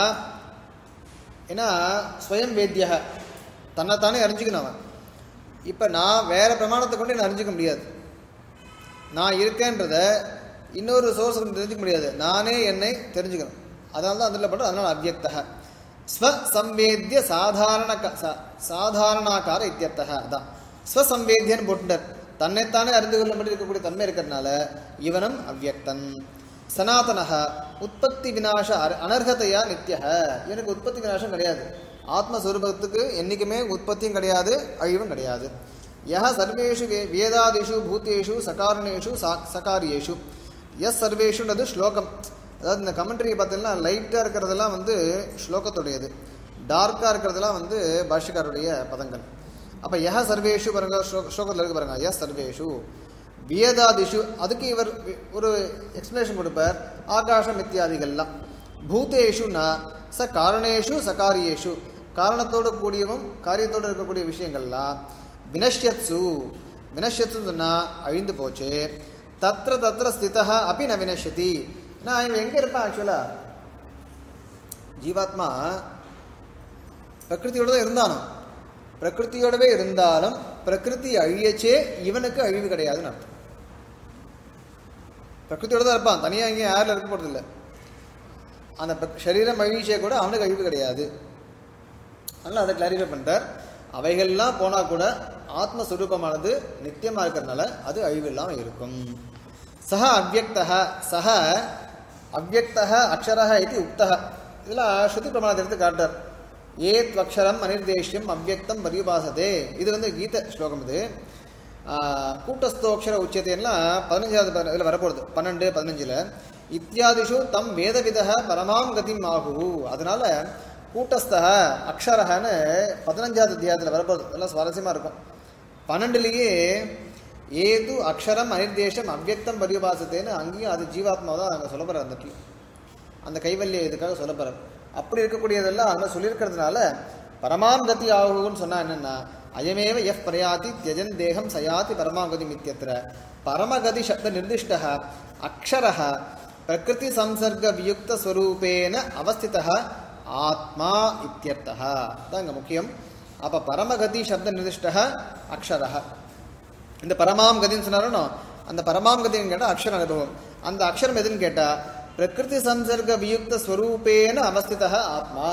ஏன்னா ஸ்வயம் வேத்திய தன்னைத்தானே அறிஞ்சுக்கணும் அவன் இப்போ நான் வேற பிரமாணத்தை கொண்டு என்ன அறிஞ்சிக்க முடியாது நான் இருக்கேன்றத இன்னொரு சோர்ஸ் தெரிஞ்சுக்க முடியாது நானே என்னை தெரிஞ்சுக்கணும் அதனால தான் அதில் பண்ற அதனால அவ்யக்தா ஸ்வசம்வேத்திய சாதாரண க- சா- சாதாரணாகார இத்தியர்த்தக அதான் ஸ்வசம்வேத்தியன்னு போட்டுட்டார் தன்னைத்தானே அறிந்து கொள்ளும்படி இருக்கக்கூடிய தன்மை இருக்கிறதுனால இவனும் அவ்யக்தன் சனாதனக உற்பத்தி விநாச அர- அனர்ஹதையா நித்திய எனக்கு உற்பத்தி விநாசம் கிடையாது ஆத்மஸ்வரூபத்துக்கு என்றைக்குமே உற்பத்தியும் கிடையாது அழிவும் கிடையாது யஹ சர்வேஷு வே வேதாதிஷு பூத்தேஷு சகாரணேஷு சா- சகாரியேஷு எஸ் சர்வேஷுன்றது ஸ்லோகம் அதாவது இந்த கமெண்ட்ரி பார்த்தீங்கன்னா லைட்டாக இருக்கிறதெல்லாம் வந்து ஸ்லோகத்துடையது டார்க்காக இருக்கிறதெல்லாம் வந்து பாஷ்யக்காருடைய பதங்கள் அப்போ யஹ சர்வேஷு பாருங்க ஸ்லோ- ஸ்லோகத்தில் இருக்கு பாருங்க யஸ் சர்வேஷு வியதாதிஷு அதுக்கு இவர் வி- ஒரு எக்ஸ்பிளனேஷன் கொடுப்பார் ஆகாசம் இத்தியாதிகள்லாம் பூதேஷுனா ச காரணேஷு சகாரியேஷு காரணத்தோடு கூடியவும் காரியத்தோடு இருக்கக்கூடிய விஷயங்கள்லாம் வினஷ்யத்சு வினஷ்யத்து சொன்னா அழிந்து போச்சு தத்ர தத்ர ஸ்திதா அப்படி ந வினஷ்யதி நான் இவன் எங்க இருப்பான் ஆக்சுவலா ஜீவாத்மா பிரகிருதியோட தான் இருந்தானோ பிரகிருதியோடவே இருந்தாலும் பிரகிருதி அழியச்சே இவனுக்கு அழிவு கிடையாதுன்னு அர்த்தம் பிரகிருதியோட தான் இருப்பான் தனியாக இங்கே யாரில் இருக்க போகிறது இல்லை அந்த பிர- சரீரம் அழிச்சே கூட அவனுக்கு அழிவு கிடையாது அதனால் அதை கிளாரிஃபை பண்ணிட்டார் அவைகள்லாம் போனால் கூட ஆத்மஸ்வரூபமானது நித்தியமாக இருக்கிறதுனால அது அழிவு இல்லாமல் இருக்கும் சஹ அவ்யக்தः சஹ அவ்யக்தः அக்ஷரः இது உக்தः இதில் ஸ்ருதி பிரமாணத்தை எடுத்து காட்டார் ஏத் அக்ஷரம் அனிர்தேஷ்யம் அவ்யக்தம் பரியுபாசதே இது வந்து கீத ஸ்லோகம் இது ஆஹ், கூட்டஸ்தோக்ஷர உச்சத்தையெல்லாம் பதினஞ்சாவது இதில் வரப்போகுது பன்னெண்டு பதினஞ்சில் இத்தியாதிஷு தம் வேதவிதः பரமாம் கதிம் ஆகு அதனால கூட்டஸ்தக அக்ஷரஹன்னு பதினஞ்சாவது அத்தியாயத்தில் வரப்போகுது இதெல்லாம் சுவாரஸ்யமாக இருக்கும் பன்னெண்டுலேயே ஏது அக்ஷரம் அனிர்தேஷம் அவ்யக்தம் பரியுபாசத்தேன்னு அங்கேயும் அது ஜீவாத்மா தான் அங்கே சொல்ல போகிறார் அந்த இடத்துல அந்த கைவல்ய இதுக்காக சொல்ல போகிறார் அப்படி இருக்கக்கூடியதெல்லாம் அதில் சொல்லியிருக்கிறதுனால பரமாம் கதி ஆகுன்னு சொன்னா என்னன்னா அயமேவ எஃப் பிரயாதி தியஜன் தேகம் சயாதி பரமாகதி மித்தியத்திர பரமகதி சப்த நிர்திஷ்ட அக்ஷரः பிரகிருதி சம்சர்க வியுக்த ஸ்வரூபேன அவஸ்திதः ஆத்மா இத்தியர்த்தः தான் இங்க முக்கியம் அப்ப பரமகதி சப்த நிர்திஷ்ட அக்ஷரः இந்த பரமாம் கதின்னு சொன்னாரோ அந்த பரமாம் கதின்னு கேட்டால் அக்ஷர அனுபவம் அந்த அக்ஷரம் எதுன்னு கேட்டா பிரகிருதி சம்சர்க வியுக்த ஸ்வரூபேன அவஸ்திதः ஆத்மா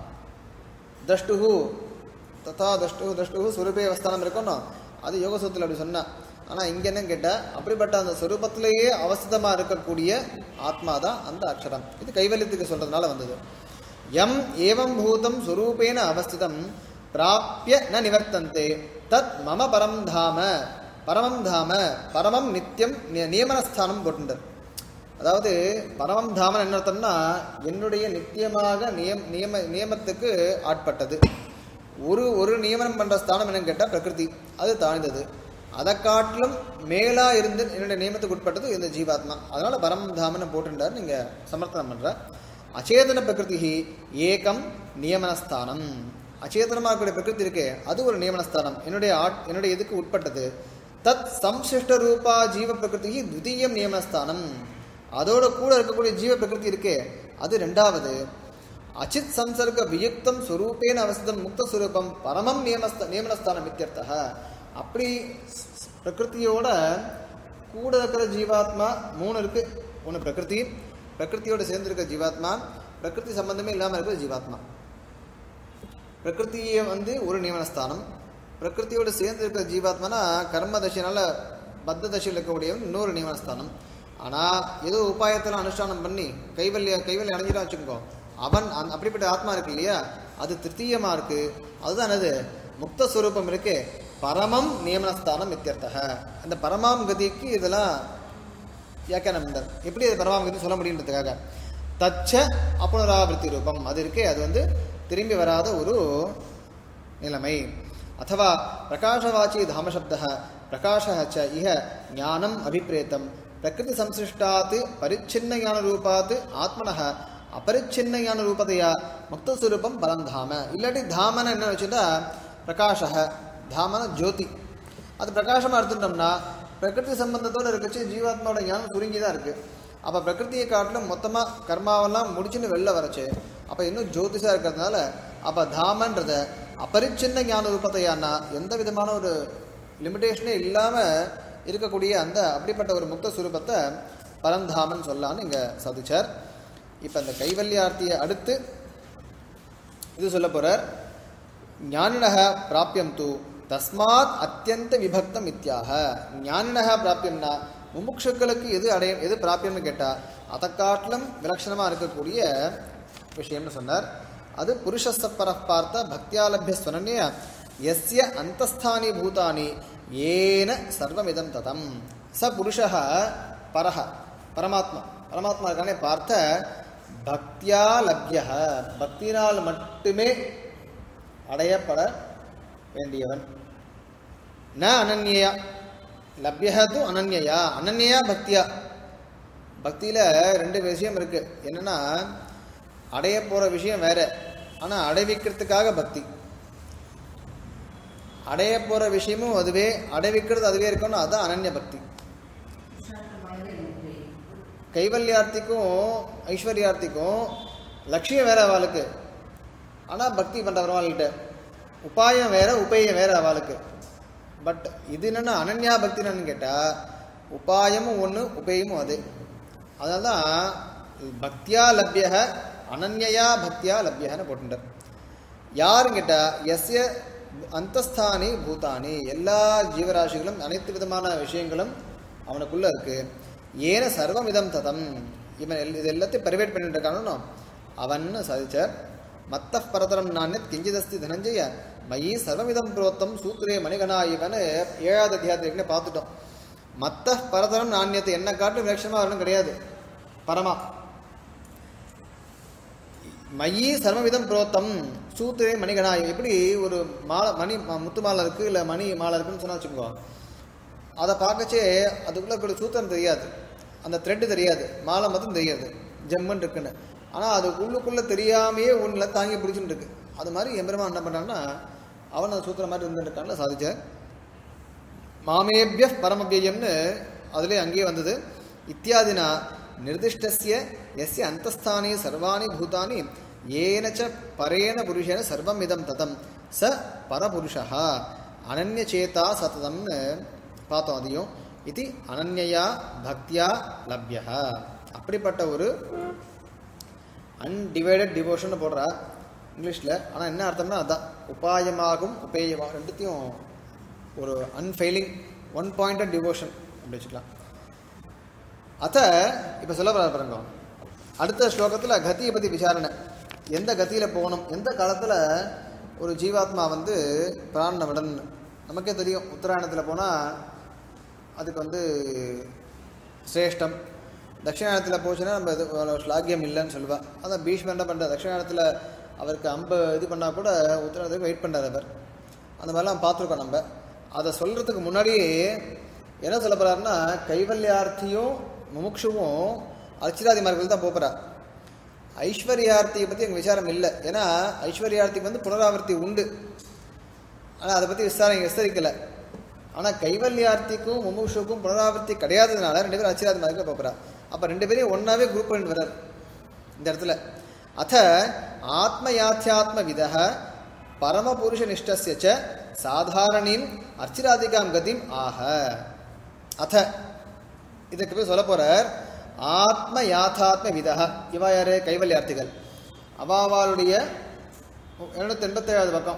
தஷ்டுஹு ததா தஷ்டு தஷ்டுஹு ஸ்வரூபே அவஸ்தானம் இருக்கணும் அது யோக சூத்திரம் அப்படி சொன்னா ஆனால் இங்கே என்னன்னு கேட்டால் அப்படிப்பட்ட அந்த ஸ்வரூபத்திலேயே அவஸ்திதமாக இருக்கக்கூடிய ஆத்மா தான் அந்த அக்ஷரம் இது கைவல்யத்துக்கு சொல்றதுனால வந்தது எம் ஏவம் பூதம் ஸ்வரூபேன அவஸ்திதம் பிராப்பிய ந நிவர்த்தந்தே தத் மம பரம் தாம பரமம் தாம பரமம் நித்தியம் நி- நியமனஸ்தானம் போட்டுண்டார் அதாவது பரமம் தாமன் என்ன அர்த்தம்னா என்னுடைய நித்தியமாக நியம் நியம நியமத்துக்கு ஆட்பட்டது ஒரு ஒரு நியமனம் பண்ற ஸ்தானம் என்னன்னு கேட்டால் பிரகிருதி அது தாழ்ந்தது அதை காட்டிலும் மேலா இருந்து என்னுடைய நியமத்துக்கு உட்பட்டது இந்த ஜீவாத்மா அதனால பரமம் தாமனை போட்டுட்டார் நீங்க சமர்த்தனம் பண்ற அச்சேதன பிரகிருதி ஏகம் நியமனஸ்தானம் அச்சேதனமாக இருக்கக்கூடிய பிரகிருதி இருக்கே அது ஒரு நியமனஸ்தானம் என்னுடைய ஆட் என்னுடைய இதுக்கு உட்பட்டது தத் சம்சிஷ்ட ரூபா ஜீவ பிரகிருதி துதியம் நியமனஸ்தானம் அதோட கூட இருக்கக்கூடிய ஜீவ பிரகிருதி இருக்கே அது ரெண்டாவது அச்சித் சம்சர்க வியுக்தம் ஸ்வரூபேன அவசிதம் முக்த ஸ்வரூபம் பரமம் நியமஸ்த நியமனஸ்தானம் இத்தியர்த்தக அப்படி ஸ்- ஸ்- பிரகிருதியோட கூட இருக்கிற ஜீவாத்மா மூணு இருக்கு ஒன்று பிரகிருதி பிரகிருதியோட சேர்ந்து இருக்கிற ஜீவாத்மா பிரகிருதி சம்பந்தமே இல்லாமல் இருக்கிற ஜீவாத்மா பிரகிருதியை வந்து ஒரு நியமனஸ்தானம் பிரகிருதியோட சேர்ந்து இருக்கிற ஜீவாத்மானா கர்ம தசையினால பத்த தசையில் இருக்கக்கூடியவன் இன்னொரு நியமனஸ்தானம் ஆனால் ஏதோ உபாயத்தில் அனுஷ்டானம் பண்ணி கைவல்ய கைவல்யம் அடைஞ்சிடும் வச்சுக்கோ அவன் அந்த அப்படிப்பட்ட ஆத்மா இருக்கு இல்லையா அது திருத்தீயமா இருக்கு அதுதான் அது முக்த ஸ்வரூபம் இருக்கு பரமம் நியமனஸ்தானம் இத்தியர்த்தக அந்த பரமாம் கதிக்கு இதெல்லாம் வியாக்கியானம் பண்றார். எப்படி அது பரமாம் கதி சொல்ல முடியுன்றதுக்காக தச்ச அப்புனராவர்த்தி ரூபம் அது இருக்கே அது வந்து திரும்பி வராத ஒரு நிலைமை அத்தவா பிரகாஷவாச்சி தாமசப்த பிரகாஷ ச இஹ ஞானம் அபிப்ரேத்தம் பிரகிருதி சம்சிருஷ்டாத் பரிச்சின்ன ஞான ரூபாத் ஆத்மனः அபரிச்சின்ன ஞான ரூபதையா முக்தஸ்வரூபம் பலம் தாம இல்லாட்டி தாமன என்ன வச்சுட்டா பிரகாஷ தாமன ஜோதி அது பிரகாசமாக எடுத்துட்டோம்னா பிரகிருதி சம்பந்தத்தோட இருக்கச்சு ஜீவாத்மாவோட ஞானம் சுருங்கி தான் இருக்கு அப்போ பிரகிருதியை காட்டிலும் மொத்தமாக கர்மாவெல்லாம் முடிச்சுன்னு வெளில வரச்சு அப்போ இன்னும் ஜோதிஷா இருக்கிறதுனால அப்போ தாமன்றத அபரிச்சின்ன ஞான ரூபத்தையானா எந்த விதமான ஒரு லிமிடேஷனே இல்லாமல் இருக்கக்கூடிய அந்த அப்படிப்பட்ட ஒரு முக்த சுரூபத்தை பரந்தாமன் சொல்லலான்னு இங்கே சாதிச்சார் இப்போ இந்த கைவல்யார்த்தியை அடுத்து இது சொல்ல போறார் ஞானினக பிராப்பியம் தூ தஸ்மாத் அத்தியந்த விபக்தம் இத்தியாக ஞானினக பிராப்பியம்னா முமுட்சுக்களுக்கு எது அடைய எது பிராப்பியம்னு கேட்டா அதை காட்டிலும் விலட்சணமாக இருக்கக்கூடிய விஷயம்னு சொன்னார் அது புருஷஸ்தப்பர பார்த்த பக்தியாலபிய ஸ்வனன்ய எஸ்ய அந்தஸ்தானி பூதானி ஏன சர்வமிதம் ததம் ச புருஷः பரஹ பரமாத்மா பரமாத்மா இருக்கானே பார்த்த பக்தியா லப்ய பக்தினால் மட்டுமே அடையப்பட வேண்டியவன் ந அனன்யா லப்யா து அனன்யா அனன்யா பக்தியா பக்தியில் ரெண்டு விஷயம் இருக்கு என்னன்னா அடைய போகிற விஷயம் வேற ஆனால் அடைவிக்கிறதுக்காக பக்தி அடைய போகிற விஷயமும் அதுவே அடைவிக்கிறது அதுவே இருக்கணும் அதுதான் அனன்ய பக்தி கைவல்யார்த்திக்கும் ஐஸ்வர்யார்த்திக்கும் லட்சியம் வேற அவளுக்கு ஆனால் பக்தி பண்ணுறவர்கள்கிட்ட உபாயம் வேற உபயம் வேற அவளுக்கு பட் இது என்னென்னா அனன்யா பக்தின்னு கேட்டால் உபாயமும் ஒன்று உபயமும் அது அதனால தான் பக்தியா லப்ய அனன்யா பக்தியா லப்யன்னு போட்டுட்டார் யாருன்னு கேட்டால் எஸ்ய அந்தஸ்தானி பூதானி எல்லா ஜீவராசிகளும் அனைத்து விதமான விஷயங்களும் அவனுக்குள்ள இருக்கு ஏன சர்வமிதம் ததம் இவன் எல்- இது எல்லாத்தையும் பரிவேட் பண்ணிட்டு இருக்கானோ அவன் சாதிச்சார் மத்த பரதரம் நானியத் கிஞ்சிதஸ்தி தனஞ்சய மயி சர்வமிதம் புரோத்தம் சூத்திரே மணிகனா இவன் ஏழாவது அத்தியாயத்திற்கு பார்த்துட்டோம் மத்த பரதரம் நானியத்தை என்ன காட்டும் விலட்சணமாக வரணும் கிடையாது பரமா மயி சர்வவிதம் புரோத்தம் சூத்திரே மணிகணாய் எப்படி ஒரு மாலை மணி ம- முத்து மாலை இருக்குது இல்லை மணி மாலை இருக்குன்னு சொன்னா வச்சுக்கோ அதை பார்க்கச்சே அதுக்குள்ளே இருக்கிற சூத்திரம் தெரியாது அந்த த்ரெட்டு தெரியாது மாலை மட்டும் தெரியாது ஜம்முன்னு இருக்குன்னு ஆனால் அது உள்ளுக்குள்ளே தெரியாமையே ஒன்றில் தாங்கி பிடிச்சுட்டு இருக்கு அது மாதிரி எம்பெருமான் என்ன பண்ணான்னா அவன் அந்த சூத்திரம் மாதிரி இருந்துருக்கான்ல சாதிச்சார் மாமேபிய பரமபியம்னு அதிலே அங்கேயே வந்தது இத்தியாதினா நிர்திஷ்டஸ்ய எஸ்ய அந்தஸ்தானி சர்வாணி பூதானி ஏனச்ச பரேன புருஷேன சர்வம் இதம் ததம் ச பரபுருஷா அனன்யச்சேதா சததம்னு பார்த்தோம் அதையும் இது அனன்யா பக்தியா லப்ய அப்படிப்பட்ட ஒரு அன்டிவைடட் டிவோஷன் போடுறா இங்கிலீஷில் ஆனால் என்ன அர்த்தம்னா அதான் உபாயமாகும் உபேயமாகும் ரெண்டுத்தையும் ஒரு அன்ஃபெயிலிங் ஒன் பாயிண்டட் டிவோஷன் அப்படி வச்சுக்கலாம் அத்த இப்போ சொல்ல வர பாருங்க அடுத்த ஸ்லோகத்தில் கத்தியை பற்றி விசாரணை எந்த கத்தியில் போகணும் எந்த காலத்தில் ஒரு ஜீவாத்மா வந்து பிராணனை விடணும் நமக்கே தெரியும் உத்தராயணத்தில் போனால் அதுக்கு வந்து சிரேஷ்டம் தட்சிணாயனத்தில் போச்சுன்னா நம்ம இது அவ்வளோ ஸ்லாகியம் இல்லைன்னு சொல்லுவா அதான் பீஷ்மர் என்ன பண்ணுறார் தட்சிணாயனத்தில் அவருக்கு அம்பு இது பண்ணால் கூட உத்தராயணத்துக்கு வெயிட் பண்ணுறாரு அவர் அந்த மாதிரிலாம் பார்த்துருக்கோம் நம்ம அதை சொல்கிறதுக்கு முன்னாடியே என்ன சொல்ல போகிறாருன்னா கைவல்யார்த்தியும் முமுட்சுவும் அர்ச்சிராதி மார்க்கத்தில் தான் போகிறார் ஐஸ்வர்யார்த்தியை பற்றி எங்கள் விசாரம் இல்லை ஏன்னா ஐஸ்வர்யார்த்திக்கு வந்து புனராவர்த்தி உண்டு ஆனால் அதை பற்றி விசாரம் விஸ்தரிக்கலை ஆனால் கைவல்யார்த்திக்கும் முமுஷுக்கும் புனராவர்த்தி கிடையாததுனால ரெண்டு பேரும் அச்சிராத மாதிரி பார்க்குறா அப்போ ரெண்டு பேரையும் ஒன்றாவே குரூப் பண்ணிட்டு வர்றார் இந்த இடத்துல அத்த ஆத்மயாத்தியாத்ம வித பரமபுருஷ நிஷ்டஸ்ய ச சாதாரணீம் அர்ச்சிராதிகாம் கதிம் ஆக அத இதுக்கு போய் சொல்ல போறார் ஆத்ம யாத்தாத்ம விதா இவா யாரு கைவல்யார்த்திகள் அவாவாளுடைய எழுநூத்தி எண்பத்தேழாவது பக்கம்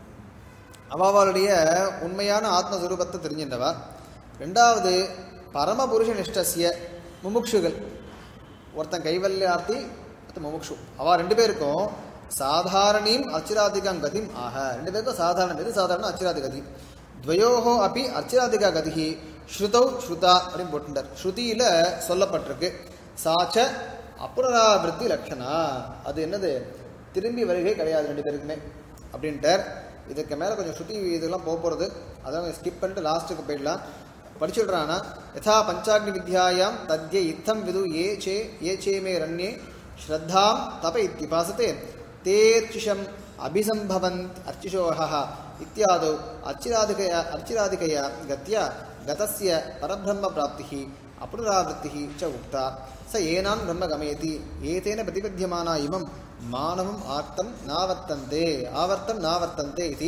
அவாவாளுடைய உண்மையான ஆத்மஸ்வரூபத்தை தெரிஞ்சின்றவா ரெண்டாவது பரமபுருஷ நிஷ்டசிய முமுட்சுகள் ஒருத்தன் கைவல்யார்த்தி ஒருத்தன் முமுட்சு அவ ரெண்டு பேருக்கும் சாதாரணீம் அச்சிராதிகாம் கதிம் ஆக ரெண்டு பேருக்கும் சாதாரணம் எது சாதாரண அச்சிராதி கதி துவயோகோ அப்பி அச்சிராதிகா கதிகி ஸ்ருதௌ ஸ்ருதா அப்படின்னு போட்டுட்டார் ஸ்ருதியில சொல்லப்பட்டிருக்கு சாச்ச அப்புனராவிருத்தி லட்சணா அது என்னது திரும்பி வருகை கிடையாது ரெண்டு பேருக்குமே அப்படின்ட்டார் இதுக்கு மேலே கொஞ்சம் ஸ்ருதி இதெல்லாம் போக போகிறது அதான் ஸ்கிப் பண்ணிட்டு லாஸ்ட்டுக்கு போயிடலாம் படிச்சுடுறானா யதா பஞ்சாக்னி வித்யாயாம் தத்ய இத்தம் விது ஏ சே ஏ சே மே ரண்யே ஸ்ரத்தாம் தப இத்திபாசத்தே தேர்ச்சிஷம் அபிசம்பவந்த் அர்ச்சிஷோஹः இத்தியாதौ அர்ச்சிராதிகயா அர்ச்சிராதிகயா கத்யா गतस्य परब्रह्मप्राप्तिः अपुनरावृत्तिः च उक्ता स येनान् ब्रह्म गमयति एतेन प्रतिपद्यमाना इमं मानवम् आर्तं नावर्तन्ते आवर्तं नावर्तन्ते इति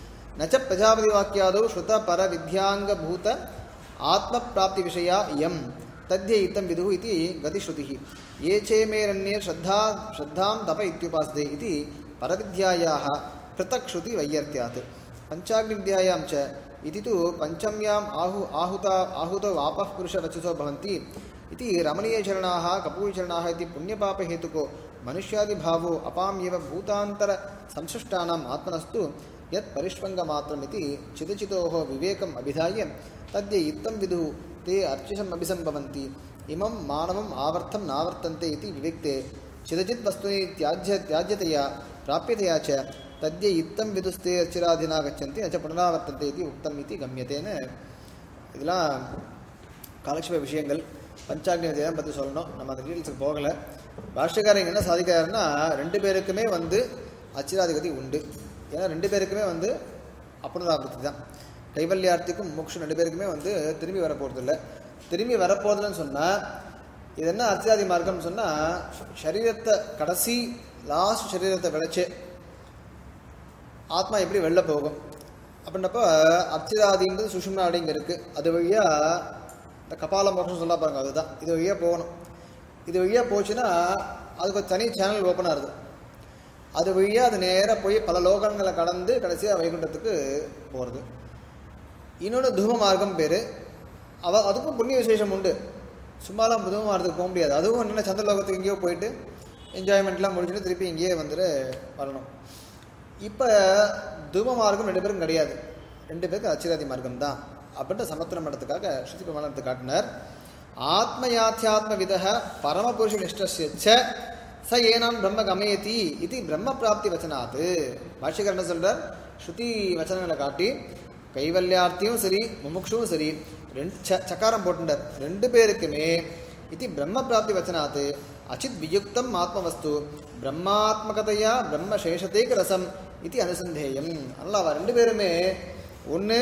न च प्रजापतिवाक्यादौ श्रुतपरविद्याङ्गभूत आत्मप्राप्तिविषया इयं तद्य इत्थं विदुः इति गतिश्रुतिः ये चेमेरण्ये श्रद्धा श्रद्धां तप इत्युपासते इति परविद्यायाः पृथक् श्रुतिवैयर्त्यात् पञ्चाग्निविद्यायां च इति तु पञ्चम्याम् आहु आहुता आहुतौ आपः पुरुषरचितो भवन्ति इति रमणीयचरणाः कपूरचरणाः इति पुण्यपापहेतुको मनुष्यादिभावो अपाम्येव भूतान्तरसंसृष्टानाम् आत्मनस्तु यत् परिष्वङ्गमात्रमिति चिदचितोः विवेकम् अभिधाय तद्य इत्थं विदुः ते अर्चिषम् अभिसम्भवन्ति इमं मानवम् आवर्तं नावर्तन्ते इति विविक्ते चिदचित् वस्तुनि त्याज्य त्याज्यतया प्राप्यतया च तद्य इत्थं विदुस्ते अर्चिराधिना गच्छन्ति न च पुनरावर्तन्ते इति उक्तम् इति गम्यतेन இதெல்லாம் காலட்சேப விஷயங்கள் பஞ்சாக்னி விஜயம் பற்றி சொல்லணும் நம்ம அந்த டீட்டெயில்ஸுக்கு போகலை பாஷ்யக்காரங்க என்ன சாதிக்கிறாருன்னா ரெண்டு பேருக்குமே வந்து அச்சிராதிகதி உண்டு ஏன்னா ரெண்டு பேருக்குமே வந்து அப்புனராவர்த்தி தான் கைவல்யார்த்திக்கும் மோக்ஷம் ரெண்டு பேருக்குமே வந்து திரும்பி வரப்போகிறது இல்லை திரும்பி வரப்போகுதுன்னு சொன்னால் இது என்ன அர்ச்சிராதி மார்க்கம்னு சொன்னால் சரீரத்தை கடைசி லாஸ்ட் சரீரத்தை விளைச்சு ஆத்மா எப்படி வெளில போகும் அப்படின்னப்போ அர்ச்சிராதின்றது சுஷும்னா அப்படிங்க இருக்குது அது வழியாக இந்த கபால மோட்சம் சொல்ல பாருங்க அதுதான் இது வழியாக போகணும் இது வழியாக போச்சுன்னா அதுக்கு ஒரு தனி சேனல் ஓப்பன் ஆகுது அது வழியாக அது நேராக போய் பல லோகங்களை கடந்து கடைசியாக வைகுண்டத்துக்கு போகிறது இன்னொன்று தூம மார்க்கம் பேர் அவ அதுக்கும் புண்ணிய விசேஷம் உண்டு சும்மாலாம் தூம மார்க்கத்துக்கு போக முடியாது அதுவும் என்னென்ன சந்திரலோகத்துக்கு எங்கேயோ போயிட்டு என்ஜாய்மெண்ட்லாம் முடிச்சுட்டு திருப்பி இங்கேயே வந்துட்டு வரணும் இப்போ தூம மார்க்கம் ரெண்டு பேரும் கிடையாது ரெண்டு பேருக்கு அச்சிராதி மார்க்கம் தான் அப்படின்ட்டு சமத்துவம் பண்ணுறதுக்காக ஸ்ருதி பிரமாணத்தை காட்டினார் ஆத்மயாத்தியாத்ம வித பரமபுருஷ நிஷ்டஸ்ய ச ஏனாம் பிரம்ம கமயதி இது பிரம்ம பிராப்தி வச்சனாத் பாஷ்யகர் என்ன சொல்றார் ஸ்ருதி வச்சனங்களை காட்டி கைவல்யார்த்தியும் சரி முமுக்ஷுவும் சரி ரெண்டு ச சக்காரம் போட்டுட்டார் ரெண்டு பேருக்குமே இது பிரம்ம பிராப்தி வச்சனாத் அச்சித் வியுக்தம் ஆத்மவஸ்து பிரம்மாத்மகதையா பிரம்ம சேஷத்தேக ரசம் இது அனுசந்தேயம் அதனால் அவ ரெண்டு பேருமே ஒன்று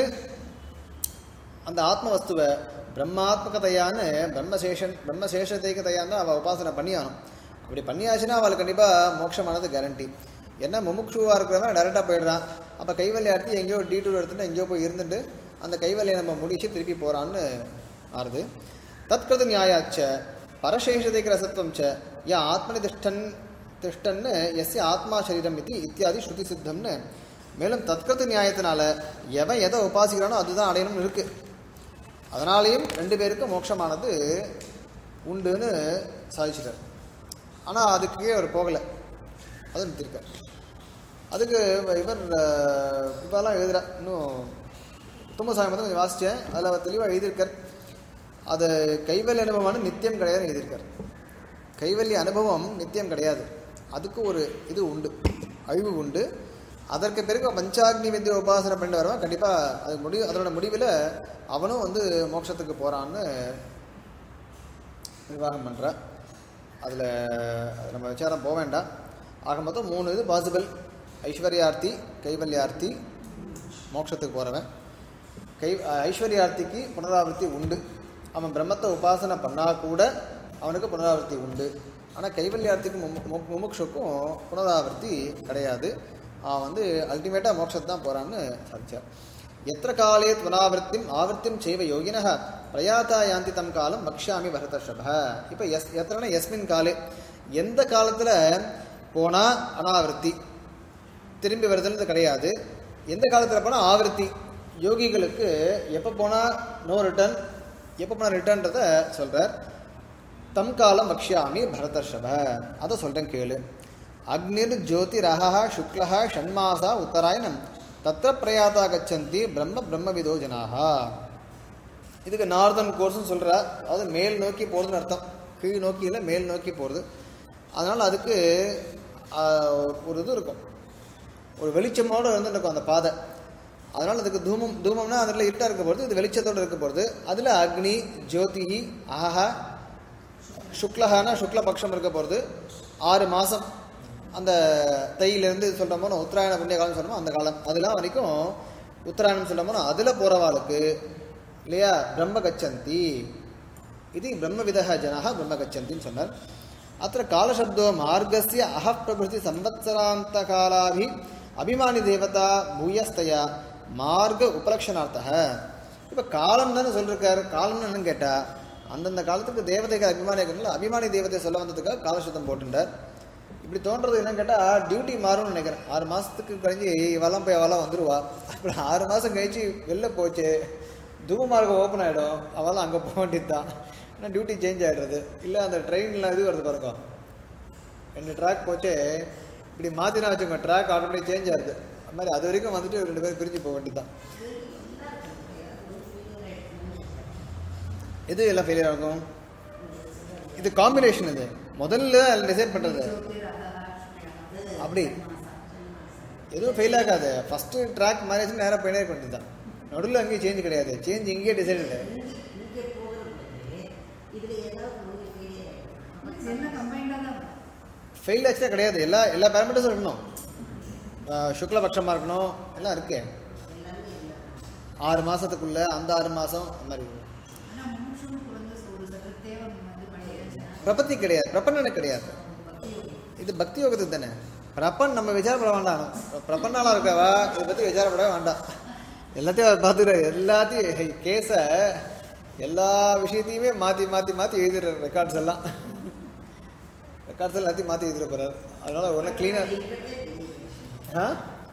அந்த ஆத்ம வஸ்துவை பிரம்மாத்மகதையான பிரம்மசேஷன் பிரம்மசேஷத்தைகதையான அவள் உபாசனை பண்ணியானும் அப்படி பண்ணியாச்சுன்னா அவளுக்கு கண்டிப்பாக மோட்சமானது கேரண்டி என்ன முமுட்சுவாக இருக்கிறவன் டேரெக்டாக போயிடுறான் அப்போ கைவல்யார்த்தி எங்கேயோ டீட்டூர் எடுத்துட்டு எங்கேயோ போய் இருந்துட்டு அந்த கைவல்யை நம்ம முடிச்சு திருப்பி போகிறான்னு ஆறுது தத்கிருத நியாயாச்ச பரசேஷதைக்கு ரசத்துவம் ச யா ஆத்மனி திஷ்டன் திஷ்டன்னு எஸ்ய ஆத்மா சரீரம் இது இத்தியாதி ஸ்ருதி சித்தம்னு மேலும் தத்கிருத நியாயத்தினால எவன் எதை உபாசிக்கிறானோ அதுதான் அடையணும்னு இருக்கு அதனாலேயும் ரெண்டு பேருக்கும் மோட்சமானது உண்டுன்னு சாதிச்சிட்டார் ஆனால் அதுக்கே அவர் போகலை அது நிறுத்திருக்கார் அதுக்கு இவர் அஹ், இப்பெல்லாம் எழுதுகிறார் இன்னும் தும்மசாமி வந்து கொஞ்சம் வாசித்தேன் அதில் அவர் தெளிவாக எழுதியிருக்கார் அது கைவல்ய அனுபவமான நித்தியம் கிடையாதுன்னு எழுதியிருக்கார் கைவல்ய அனுபவம் நித்தியம் கிடையாது அதுக்கு ஒரு இது உண்டு அழிவு உண்டு அதற்கு பிறகு பஞ்சாக்னி வித்திய உபாசனை பண்ணி வரவன் கண்டிப்பாக அது முடிவு அதனோட முடிவில் அவனும் வந்து மோட்சத்துக்கு போகிறான்னு நிர்வாகம் பண்ணுறான் அதில் நம்ம விசாரம் போக வேண்டாம் ஆக மொத்தம் மூணு இது பாசிபிள் ஐஸ்வர்யார்த்தி கைவல்யார்த்தி மோட்சத்துக்கு போகிறவன் கை ஐஸ்வர்யார்த்திக்கு புனராவர்த்தி உண்டு அவன் பிரம்மத்தை உபாசனை பண்ணால் கூட அவனுக்கு புனராவர்த்தி உண்டு ஆனால் கைவல்யார்த்திக்கும் முமு- முமு- முமுட்சுக்கும் புனராவர்த்தி கிடையாது அவன் வந்து அல்டிமேட்டாக மோட்சத்தை தான் போகிறான்னு சாதிச்சார் எத்திர காலே புனராவர்த்திம் ஆவர்த்திம் செய்வ யோகினः பிரயாத்தா யாந்தி தம் காலம் வக்ஷாமி பரதர்ஷப இப்போ எஸ் எத்தனை எஸ்மின் காலே எந்த காலத்தில் போனால் அனாவர்த்தி திரும்பி வருதுன்றது கிடையாது எந்த காலத்தில் போனால் ஆவர்த்தி யோகிகளுக்கு எப்போ போனால் நோ ரிட்டர்ன் எப்போ போனால் ரிட்டர்ன்றத சொல்கிறார் தம் காலம் வக்ஷாமி பரதர்ஷப அதை சொல்கிறேன் கேளு அக்னிர் ஜோதிரஹா சுக்லஹா ஷண்மாசா உத்தராயணம் தத்திர பிரயாத்தா கச்சந்தி பிரம்ம பிரம்மவிதோ ஜனாகா இதுக்கு நார்தன் கோர்ஸ்னு சொல்கிறா அதாவது மேல் நோக்கி போகிறதுன்னு அர்த்தம் கீழ் நோக்கி இல்லை மேல் நோக்கி போகிறது அதனால் அதுக்கு ஆஹ், ஒரு இது இருக்கும் ஒரு வெளிச்சமோடு வந்து இருக்கும் அந்த பாதை அதனால் அதுக்கு தூமம் தூமம்னா அதில் இருட்டாக இருக்க போகிறது இது வெளிச்சத்தோடு இருக்க போகிறது அதில் அக்னி ஜோதிஹி ஆஹா சுக்லஹானா சுக்ல பட்சம் இருக்க போகிறது ஆறு மாதம் அந்த தையிலேருந்து சொல்கிறோமோ உத்தராயண புண்ணிய காலம் சொல்கிறோமோ அந்த காலம் அதெல்லாம் வரைக்கும் உத்தராயணம் சொல்கிறோமோ அதில் போகிறவாளுக்கு இல்லையா பிரம்ம கச்சந்தி இது பிரம்மவிதः ஜனः பிரம்ம கச்சந்தின்னு சொன்னார் அத்த காலசப்தோ மார்கஸ்ய அஹ பிரபுதி சம்வத்சராந்த காலாபி அபிமானி தேவதா பூயஸ்தயா மார்க்க உபலக்ஷணார்த்தः இப்போ காலம் தானே சொல்லிருக்காரு காலம்னு என்னன்னு கேட்டா அந்தந்த காலத்துக்கு தேவதைக்கு அபிமானி இருக்கிறதுனால அபிமானி தேவதை சொல்ல வந்ததுக்காக காலசப்தம் போட்டுட்டார் இப்படி தோன்றது என்னன்னு கேட்டால் டியூட்டி மாறும்னு நினைக்கிறேன் ஆறு மாதத்துக்கு கழிஞ்சு இவெல்லாம் போய் அவெல்லாம் வந்துடுவா அப்புறம் ஆறு மாதம் கழிச்சு வெளில போச்சு தூம மார்க்கம் ஓப்பன் ஆகிடும் அவெல்லாம் அங்கே போக வேண்டியது தான் ஆனால் டியூட்டி சேஞ்ச் ஆகிடுறது இல்லை அந்த ட்ரெயினில் இது வருது பாருங்க ரெண்டு ட்ராக் போச்சு இப்படி மாற்றினா வச்சுக்கோங்க ட்ராக் ஆட்டோமேட்டிக் சேஞ்ச் ஆகுது அது மாதிரி அது வரைக்கும் வந்துட்டு ரெண்டு பேரும் பிரிஞ்சு போக வேண்டியது தான் எது எல்லாம் ஃபெயிலியர் ஆகும் இது காம்பினேஷன் இது முதல்ல டிசைட் பண்ணுறது அப்படி எதுவும் ஃபெயில் ஆகாது ஃபஸ்ட்டு ட்ராக் மேரேஜ் நேராக போயினே இருக்க வேண்டியது தான் நடுவில் அங்கேயும் சேஞ்ச் கிடையாது சேஞ்ச் இங்கேயே டிசைடு என்ன கம்பைண்டாக தான் ஃபெயில் ஆச்சுன்னா கிடையாது எல்லா எல்லா பேரமீட்டர்ஸும் இருக்கணும் ஆஹ் சுக்லபட்சமாக இருக்கணும் எல்லாம் இருக்கு ஆறு மாதத்துக்குள்ள அந்த ஆறு மாதம் அந்த மாதிரி இருக்கும். ஆனால் முன்னும் குழந்தை ஒரு சற்று தேவை வந்து பண்ணிடுச்சு பிரபத்தி கிடையாது பிரபன்னனை கிடையாது இது பக்தி யோகத்துக்கு தானே பிரபன் நம்ம விசாரப்பட வேண்டாம் பிரபன்னாலாம் இருக்கவா இதை பற்றி விசாரப்படவே வேண்டாம் எல்லாத்தையும் அவர் பார்த்துக்கிறாரு எல்லாத்தையும் கேஸை எல்லா விஷயத்தையுமே மாற்றி மாற்றி மாற்றி எழுதிடுறாரு ரெக்கார்ட்ஸ் எல்லாம் ரெக்கார்ட்ஸ் எல்லாத்தையும் மாற்றி எழுதிட போகிறார் அதனால ஒன்றும் க்ளீனாக ஆ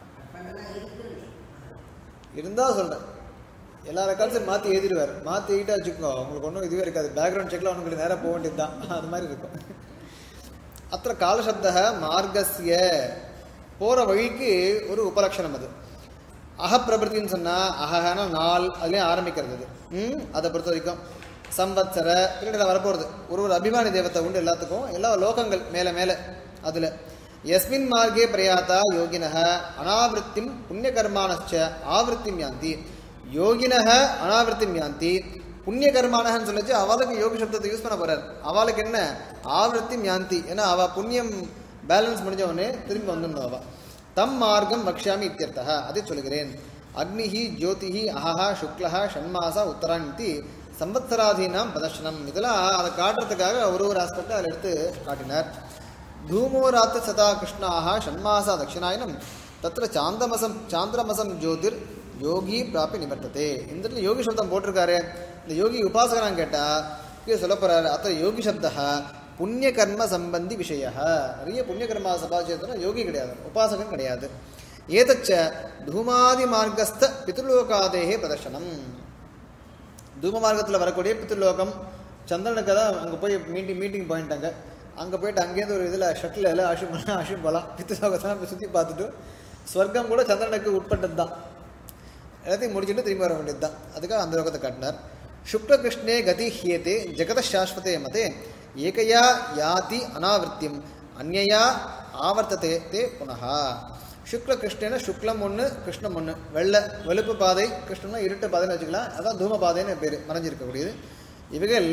இருந்தால் சொல்கிறேன் எல்லா ரெக்கார்ட்ஸையும் மாற்றி எழுதிடுவார் மாற்றி எழுதிட்டா வச்சுக்கோ உங்களுக்கு ஒன்றும் இதுவே இருக்காது பேக்ரவுண்ட் செக்கில் உங்களுக்கு நேராக போக வேண்டியது தான் அது மாதிரி இருக்கும் அத்த காலசப்த மார்க்கசிய போகிற வழிக்கு ஒரு உபலட்சணம் அது அகப்பிரபத்தின்னு சொன்னால் அகஹன நாள் அதுலேயும் ஆரம்பிக்கிறது அது ம் அதை பொறுத்த வரைக்கும் சம்பத்சர பின்னாடி வரப்போகிறது ஒரு ஒரு அபிமானி தேவத்தை உண்டு எல்லாத்துக்கும் எல்லா லோகங்கள் மேலே மேலே அதில் எஸ்மின் மார்க்கே பிரயாத்தா யோகினः அனாவிருத்திம் புண்ணியகர்மானச்ச ஆவருத்திம் யாந்தி யோகினः அனாவிருத்திம் யாந்தி புண்ணிய கர்மானகன்னு சொல்லிச்சு அவளுக்கு யோகி சப்தத்தை யூஸ் பண்ண போறார் அவளுக்கு என்ன ஆவருத்திம் யாந்தி ஏன்னா அவ புண்ணியம் பேலன்ஸ் முடிஞ்ச உடனே திரும்பி வந்துடணும் அவ தம் மார்க்கம் வக்ஷாமி இத்தியர்த்தः அதை சொல்கிறேன் அக்னிஹி ஜோதிஹி அஹஹா சுக்லஹா ஷண்மாசா உத்தரான்தி சம்பத்சராதீனாம் பிரதர்ஷனம் இதெல்லாம் அதை காட்டுறதுக்காக ஒரு ஒரு ஆஸ்பெக்ட் அதில் எடுத்து காட்டினார் தூமோராத்த சதா கிருஷ்ணாக ஷண்மாசா தட்சிணாயனம் தத்திர சாந்தமசம் சாந்திரமசம் ஜோதிர் யோகி பிராப்பி நிவர்த்ததே இந்த இடத்துல யோகி சப்தம் போட்டிருக்காரு இந்த யோகி உபாசகனான்னு கேட்டா கீழே சொல்ல போறாரு அத்த யோகி சப்தா புண்ணிய கர்ம சம்பந்தி விஷய நிறைய புண்ணிய கர்மா சபாச்சேத்தனா யோகி கிடையாது உபாசகன் கிடையாது ஏதச்ச தூமாதி மார்க்கஸ்த பித்ருலோகாதேகே பிரதர்ஷனம் தூம மார்க்கத்தில் வரக்கூடிய பித்ருலோகம் சந்திரனுக்கு தான் அங்கே போய் மீட்டிங் மீட்டிங் பாயிண்ட் அங்கே அங்கே போயிட்டு அங்கேருந்து ஒரு இதில் ஷட்டில் எல்லாம் அஷும் பண்ணலாம் அஷும் போகலாம் பித்ருலோகத்தை சுற்றி பார்த்துட்டு ஸ்வர்க்கம் கூட சந்திரனுக்கு உட்பட்டது தான் எல்லாத்தையும் முடிச்சுட்டு திரும்பி வர வேண்டியது தான் அதுக்காக அந்த லோகத்தை காட்டினார் சுக்லகிருஷ்ணே கதி ஹியதே ஜெகத சாஸ்வதே மதே ஏகையா யாதி அனாவிருத்தியம் அந்நயா ஆவர்த்ததே தே புனகா சுக்ல கிருஷ்ணன சுக்லம் ஒன்று கிருஷ்ணம் ஒன்று வெள்ளை வெளுப்பு பாதை கிருஷ்ணம்னா இருட்டு பாதைன்னு வச்சுக்கலாம் அதான் தூம பாதைன்னு பேர் மறைஞ்சிருக்கக்கூடியது இவைகள்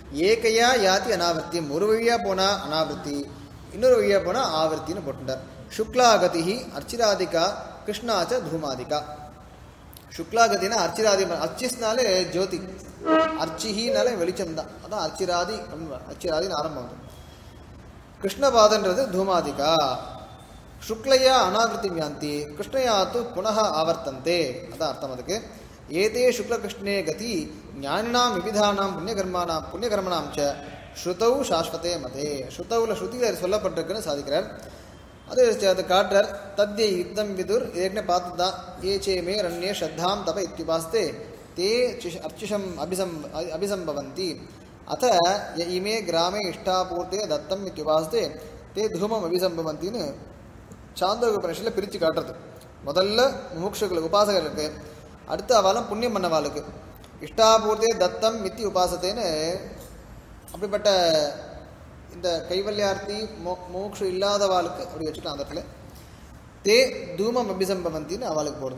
ஏகையா யாத்தி அனாவர்த்தியம் ஒரு வழியாக போனால் அனாவர்த்தி இன்னொரு வழியாக போனால் ஆவர்த்தின்னு போட்டுட்டார் சுக்லாகதி அர்ச்சிராதிகா கிருஷ்ணாச்ச தூமாதிகா சுக்லாகதினா அர்ச்சிராதி அர்ச்சிஸ்னாலே ஜோதி அர்ச்சிஹினாலே வெளிச்சம் தான் அதான் அர்ச்சிராதி அப்படின்னு அர்ச்சிராதின்னு ஆரம்பம் வந்து கிருஷ்ணபாதன்றது தூமாதிகா சுக்லையா அனாவிருத்திம் யாந்தி கிருஷ்ணயா து புனः ஆவர்த்தந்தே அதான் அர்த்தம் அதுக்கு ஏதே சுக்லகிருஷ்ணே கதி ஞானினாம் விவிதானாம் புண்ணியகர்மானாம் புண்ணியகர்மனாம் ச ஸ்ருதௌ சாஸ்வதே மதே ஸ்ருதவுல ஸ்ருதியில் சொல்லப்பட்டிருக்குன்னு சாதிக்கிறார் அது அது காட்டுறார் தத்யை யுத்தம் விதுர் ஏற்கனவே பார்த்து தான் ஏ சே மே ரண்யே ஸ்ரத்தாம் தப இத்யுபாஸ்தே தே சிஷ் அர்ச்சிஷம் அபிசம் அபிசம்பவந்தி அத ய இமே கிராமே இஷ்டாபூர்த்தே தத்தம் இத்யுபாஸ்தே தே தூமம் அபிசம்பவந்தின்னு சாந்தோக உபனிஷத்தில் பிரித்து காட்டுறது முதல்ல முமுட்சுகளுக்கு உபாசகர்களுக்கு அடுத்து அவளும் புண்ணியம் பண்ணவாளுக்கு இஷ்டாபூர்த்தே தத்தம் மித்தி உபாசத்தேன்னு அப்படிப்பட்ட இந்த கைவல்யார்த்தி மோ மோக்ஷு இல்லாதவாளுக்கு அப்படி வச்சுக்கலாம் அந்த இடத்துல தே தூமம் அபிசம்பவந்தின்னு அவளுக்கு போடுது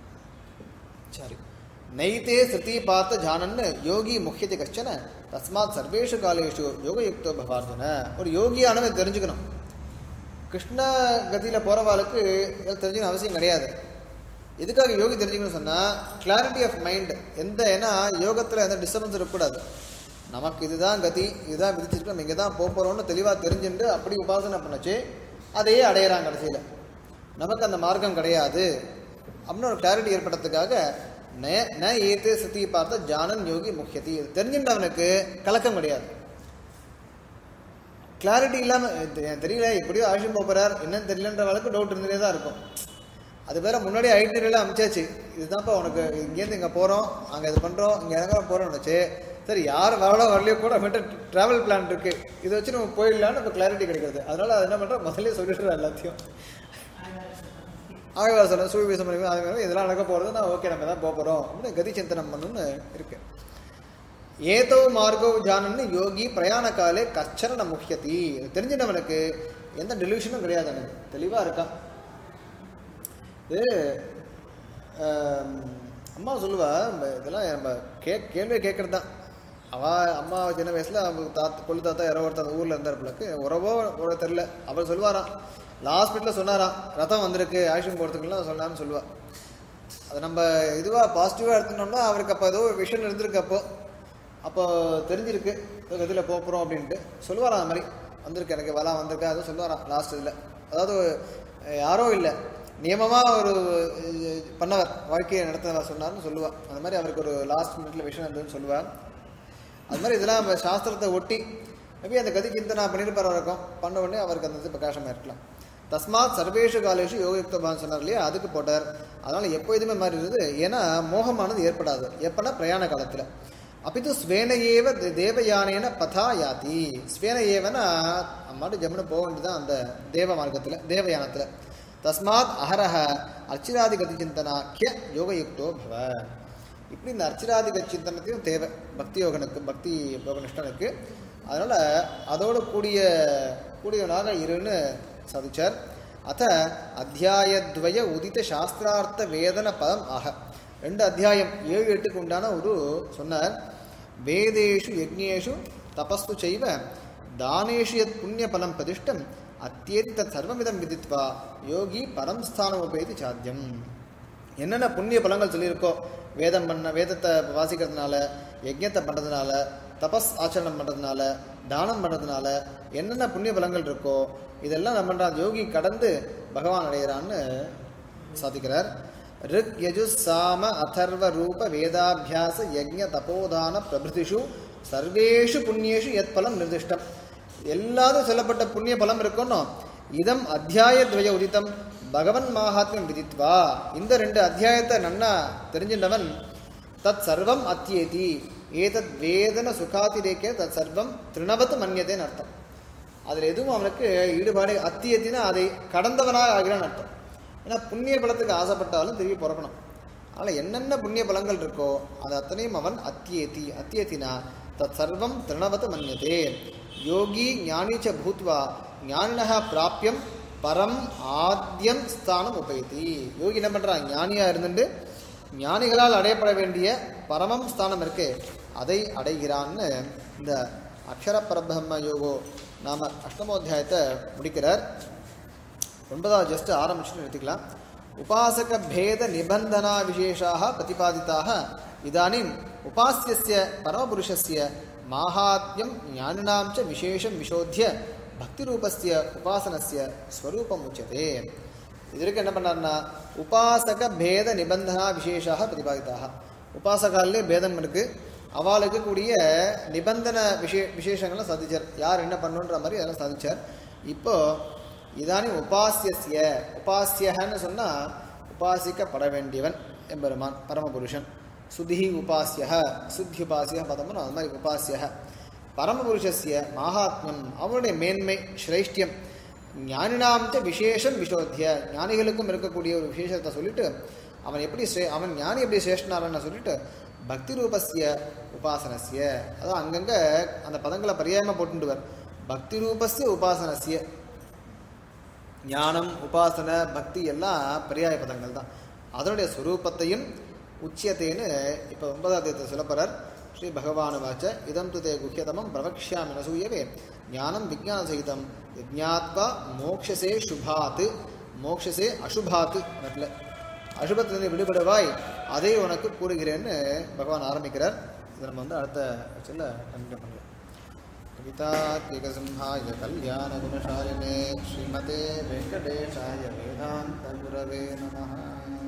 சரி நைத்தே ஸ்ருதி பார்த்த ஜானன்னு யோகி முக்கியத்தை கஷ்டன தஸ்மாத் சர்வேஷு காலேஷு யோகயுக்தோ பவார்ஜுன ஒரு யோகியானவன் தெரிஞ்சுக்கணும் கிருஷ்ண கதியில் போகிறவாளுக்கு இதெல்லாம் தெரிஞ்சுக்கணும் அவசியம் கிடையாது எதுக்காக யோகி தெரிஞ்சுக்கணும்னு சொன்னால் கிளாரிட்டி ஆஃப் மைண்ட் எந்த ஏன்னா யோகத்தில் எந்த டிஸ்டர்பன்ஸ் இருக்கக்கூடாது நமக்கு இதுதான் கதி இதுதான் விதிச்சிருக்கு நம்ம இங்கே தான் போக போகிறோம்னு தெளிவாக தெரிஞ்சுட்டு அப்படி உபாசனை பண்ணச்சு அதையே அடையிறாங்க கடைசியில் நமக்கு அந்த மார்க்கம் கிடையாது அப்படின்னு ஒரு கிளாரிட்டி ஏற்படுறதுக்காக ந ந ஏத்து சதி பார்த்த ஜானன் யோகி முக்கியத்தி இது தெரிஞ்சுட்டவனுக்கு கலக்கம் கிடையாது கிளாரிட்டி இல்லாமல் எனக்கு தெரியல எப்படியோ ஆஷியம் போகிறார் என்னன்னு தெரியலன்ற அளவுக்கு டவுட் இருந்துட்டே தான் இருக்கும் அது வேற முன்னாடி ஐடியெல்லாம் அமிச்சாச்சு இதுதான்ப்பா உனக்கு இங்கேருந்து இங்கே போகிறோம் அங்கே இது பண்ணுறோம் இங்கே எங்கே போகிறோம்னுச்சு சரி யார் வரலோ வரலையோ கூட அவன்கிட்ட ட்ராவல் பிளான் இருக்கு இதை வச்சு நம்ம போயிடலான்னு இப்போ கிளாரிட்டி கிடைக்கிறது அதனால அது என்ன பண்ணுறோம் முதல்ல சொல்லிடுறோம் எல்லாத்தையும் ஆகவே சொல்ல சூழ்வீசம் பண்ணி இதெல்லாம் நடக்க போகிறது நான் ஓகே நம்ம தான் போக போகிறோம் அப்படின்னு கதி சிந்தனம் பண்ணணும்னு இருக்கு ஏதோ மார்கோ ஜானன்னு யோகி பிரயாண காலே கச்சன முக்கியத்தி தெரிஞ்சினவனுக்கு எந்த டெலிவிஷனும் கிடையாது எனக்கு தெளிவாக இருக்கான் இது ஆம், அம்மா சொல்லுவா நம்ம இதெல்லாம் நம்ம கே கேள்வியை கேட்கறது தான் அவ அம்மா சின்ன வயசுல அவங்க தாத்தா கொள்ளு தாத்தா யாரோ ஒருத்தர் ஊர்ல இருந்தாருப்பிலக்கு உறவோ ஒரு தெரில அவர் சொல்லுவாராம் ஹாஸ்பிட்டலில் சொன்னாராம் ரத்தம் வந்திருக்கு ஆக்ஷன் போகிறதுக்குலாம் சொன்னான்னு சொல்லுவா அது நம்ம இதுவாக பாசிட்டிவாக எடுத்துனோம்னா அவருக்கு அப்போ ஏதோ விஷயம் இருந்திருக்கு அப்போ அப்போ தெரிஞ்சிருக்கு இதில் போக போகிறோம் அப்படின்ட்டு சொல்லுவாராம் அந்த மாதிரி வந்திருக்கு எனக்கு வலாம் வந்திருக்கா அதுவும் சொல்லுவாராம் லாஸ்ட் இதில் அதாவது அஹ், யாரோ இல்லை நியமமாக ஒரு அஹ், பண்ணவர் வாழ்க்கையை நடத்துறவர் சொன்னார்னு சொல்லுவா அந்த மாதிரி அவருக்கு ஒரு லாஸ்ட் மினிட்ல விஷயம் இருந்ததுன்னு சொல்லுவார் அது மாதிரி இதெல்லாம் நம்ம சாஸ்திரத்தை ஒட்டி மேபி அந்த கதி சிந்தனா பண்ணியிருப்பார் இருக்கும் பண்ண உடனே அவருக்கு அந்த இது பிரகாசமாக இருக்கலாம் தஸ்மாத் சர்வேஷு காலேஷு யோகயுக்தபான் சொன்னார் இல்லையா அதுக்கு போட்டார் அதனால எப்போ இதுமே மாதிரி இருக்குது ஏன்னா மோகமானது ஏற்படாது எப்பன்னா பிரயாண காலத்தில் அப்பித்து ஸ்வேன ஏவ தே- தேவயானேன பதா யாதி ஸ்வேன ஏவனா அம்மாட்டு ஜம்முன்னு போக வேண்டியதுதான் அந்த தேவ மார்க்கத்தில் தேவயானத்தில் தஸ்மாத் அஹரஹ அர்ச்சிராதி கதி சிந்தனாக்கிய யோகயுக்தோ பவ இப்படி இந்த அர்ச்சிராதிக சிந்தனத்தையும் தேவை பக்தி யோகனுக்கு பக்தி யோகனிஷ்டனுக்கு அதனால அதோடு கூடிய கூடியவனாக இருன்னு சாதிச்சார் அத்த அத்தியாயத்வய உதித சாஸ்திரார்த்த வேதன பதம் ஆக ரெண்டு அத்தியாயம் ஏழு எட்டுக்கு உண்டான ஒரு சொன்னார் வேதேஷு யஜ்ஞேஷு தபஸ்து செய்வ தானேஷு யத் புண்ணிய பலம் பிரதிஷ்டம் அத்தியேதி தத் சர்வமிதம் விதித்வா யோகி பரம் ஸ்தானம் உபேதி சாத்தியம் என்னென்ன புண்ணிய பலங்கள் சொல்லியிருக்கோ வேதம் பண்ண வேதத்தை வாசிக்கிறதுனால யஜ்ஞத்தை பண்ணுறதுனால தபஸ் ஆச்சரணம் பண்ணுறதுனால தானம் பண்ணுறதுனால என்னென்ன புண்ணிய பலங்கள் இருக்கோ இதெல்லாம் நம்ம பண்ற அந்த யோகி கடந்து பகவான் அடைகிறான்னு சாதிக்கிறார் ரிக் யஜு சாம அதர்வ ரூப வேதாபியாச யஜ்ஞ தபோதான பிரபிருதிஷு சர்வேஷு புண்ணியேஷு எத் பலம் நிர்திஷ்டம் எல்லாரும் சொல்லப்பட்ட புண்ணிய பலம் இருக்கணும் இதம் அத்தியாயத்வய உதித்தம் பகவன் மாஹாத்மியம் விதித்வா இந்த ரெண்டு அத்தியாயத்தை நன்னா தெரிஞ்சின்றவன் தத் சர்வம் அத்தியேதி ஏதத் வேதன சுகாதிரேக்கே தத் சர்வம் திருணவத் மன்யதேன்னு அர்த்தம் அதில் எதுவும் அவனுக்கு ஈடுபாடு அத்தியத்தினா அதை கடந்தவனாக ஆகிறான்னு அர்த்தம் ஏன்னா புண்ணிய பலத்துக்கு ஆசைப்பட்டாலும் திரும்பி பிறக்கணும் அதனால் என்னென்ன புண்ணிய பலங்கள் இருக்கோ அது அத்தனையும் அவன் அத்தியேதி அத்தியத்தினா தத் சர்வம் திருணவத் மன்யதே யோகி ஞானிச்ச பூத்வா ஞானினக பிராப்பியம் பரம் ஆத்யம் ஸ்தானம் உபயதி யோகி என்ன பண்ணுறான் ஞானியாக இருந்துட்டு ஞானிகளால் அடையப்பட வேண்டிய பரமம் ஸ்தானம் இருக்கு அதை அடைகிறான்னு இந்த அக்ஷர பரபிரம்ம யோகோ நாம அஷ்டமோத்தியாயத்தை முடிக்கிறார் ஒன்பதாவது ஜஸ்ட் ஆரம்பிச்சுட்டு நிறுத்திக்கலாம் உபாசக பேத நிபந்தனா விசேஷாக பிரதிபாதிதாக இதானிம் உபாசியஸ்ய பரமபுருஷஸ்ய மாஹாத்மியம் ஞானினாம் ச விசேஷம் விசோத்திய பக்தி ரூபஸ்ய உபாசனஸ்ய ஸ்வரூபம் உச்சதே இதற்கு என்ன பண்ணார்னா உபாசக பேத நிபந்தனா விசேஷாக பிரதிபாதிதாக உபாசகாலே பேதம் இருக்கு அவளுக்கு கூடிய நிபந்தன விஷே விசேஷங்களை சாதிச்சார் யார் என்ன பண்ணுன்ற மாதிரி அதெல்லாம் சாதிச்சார் இப்போ இதானே உபாசியஸ்ய உபாசியன்னு சொன்னா உபாசிக்கப்பட வேண்டியவன் எம்பெருமான் பரமபுருஷன் சுதி உபாசிய சுத்தி உபாசிய பதம்னு அது மாதிரி உபாசிய பரமபுருஷஸ்ய மாகாத்மியம் அவனுடைய மேன்மை ஸ்ரேஷ்டியம் ஞானினாம் ச விசேஷம் விசோத்திய ஞானிகளுக்கும் இருக்கக்கூடிய ஒரு விசேஷத்தை சொல்லிட்டு அவன் எப்படி ஸ்ரே அவன் ஞானி எப்படி சிரேஷ்டனாரன்னு சொல்லிட்டு பக்தி ரூபஸ்ய உபாசனஸ்ய அதான் அங்கங்க அந்த பதங்களை பரியாயமா போட்டுடுவார் பக்தி ரூபஸ்ய உபாசனஸ்ய ஞானம் உபாசனை பக்தி எல்லாம் பரியாய பதங்கள் தான் அதனுடைய ஸ்வரூபத்தையும் உச்சியத்தைன்னு இப்போ ஒன்பதாம் தேதி சொல்லப்படுறார் ஸ்ரீ பகவான் வாச்ச இதம் துதே குஹ்யதமம் பிரவக்ஷாமி நசூயவே ஞானம் விஜான சகிதம் யஜ்ஞாத்வா மோக்ஷசே சுபாத் மோக்ஷசே அசுபாத் நட்டில் அசுபத்திலிருந்து விடுபடுவாய் அதை உனக்கு கூறுகிறேன்னு பகவான் ஆரம்பிக்கிறார் இதை நம்ம வந்து அடுத்த சொல்ல கண்டினியூ பண்ணலாம் कवितात्मिकसिंहाय कल्याणगुणशालिने श्रीमते वेङ्कटेशाय वेदान्तगुरवे नमः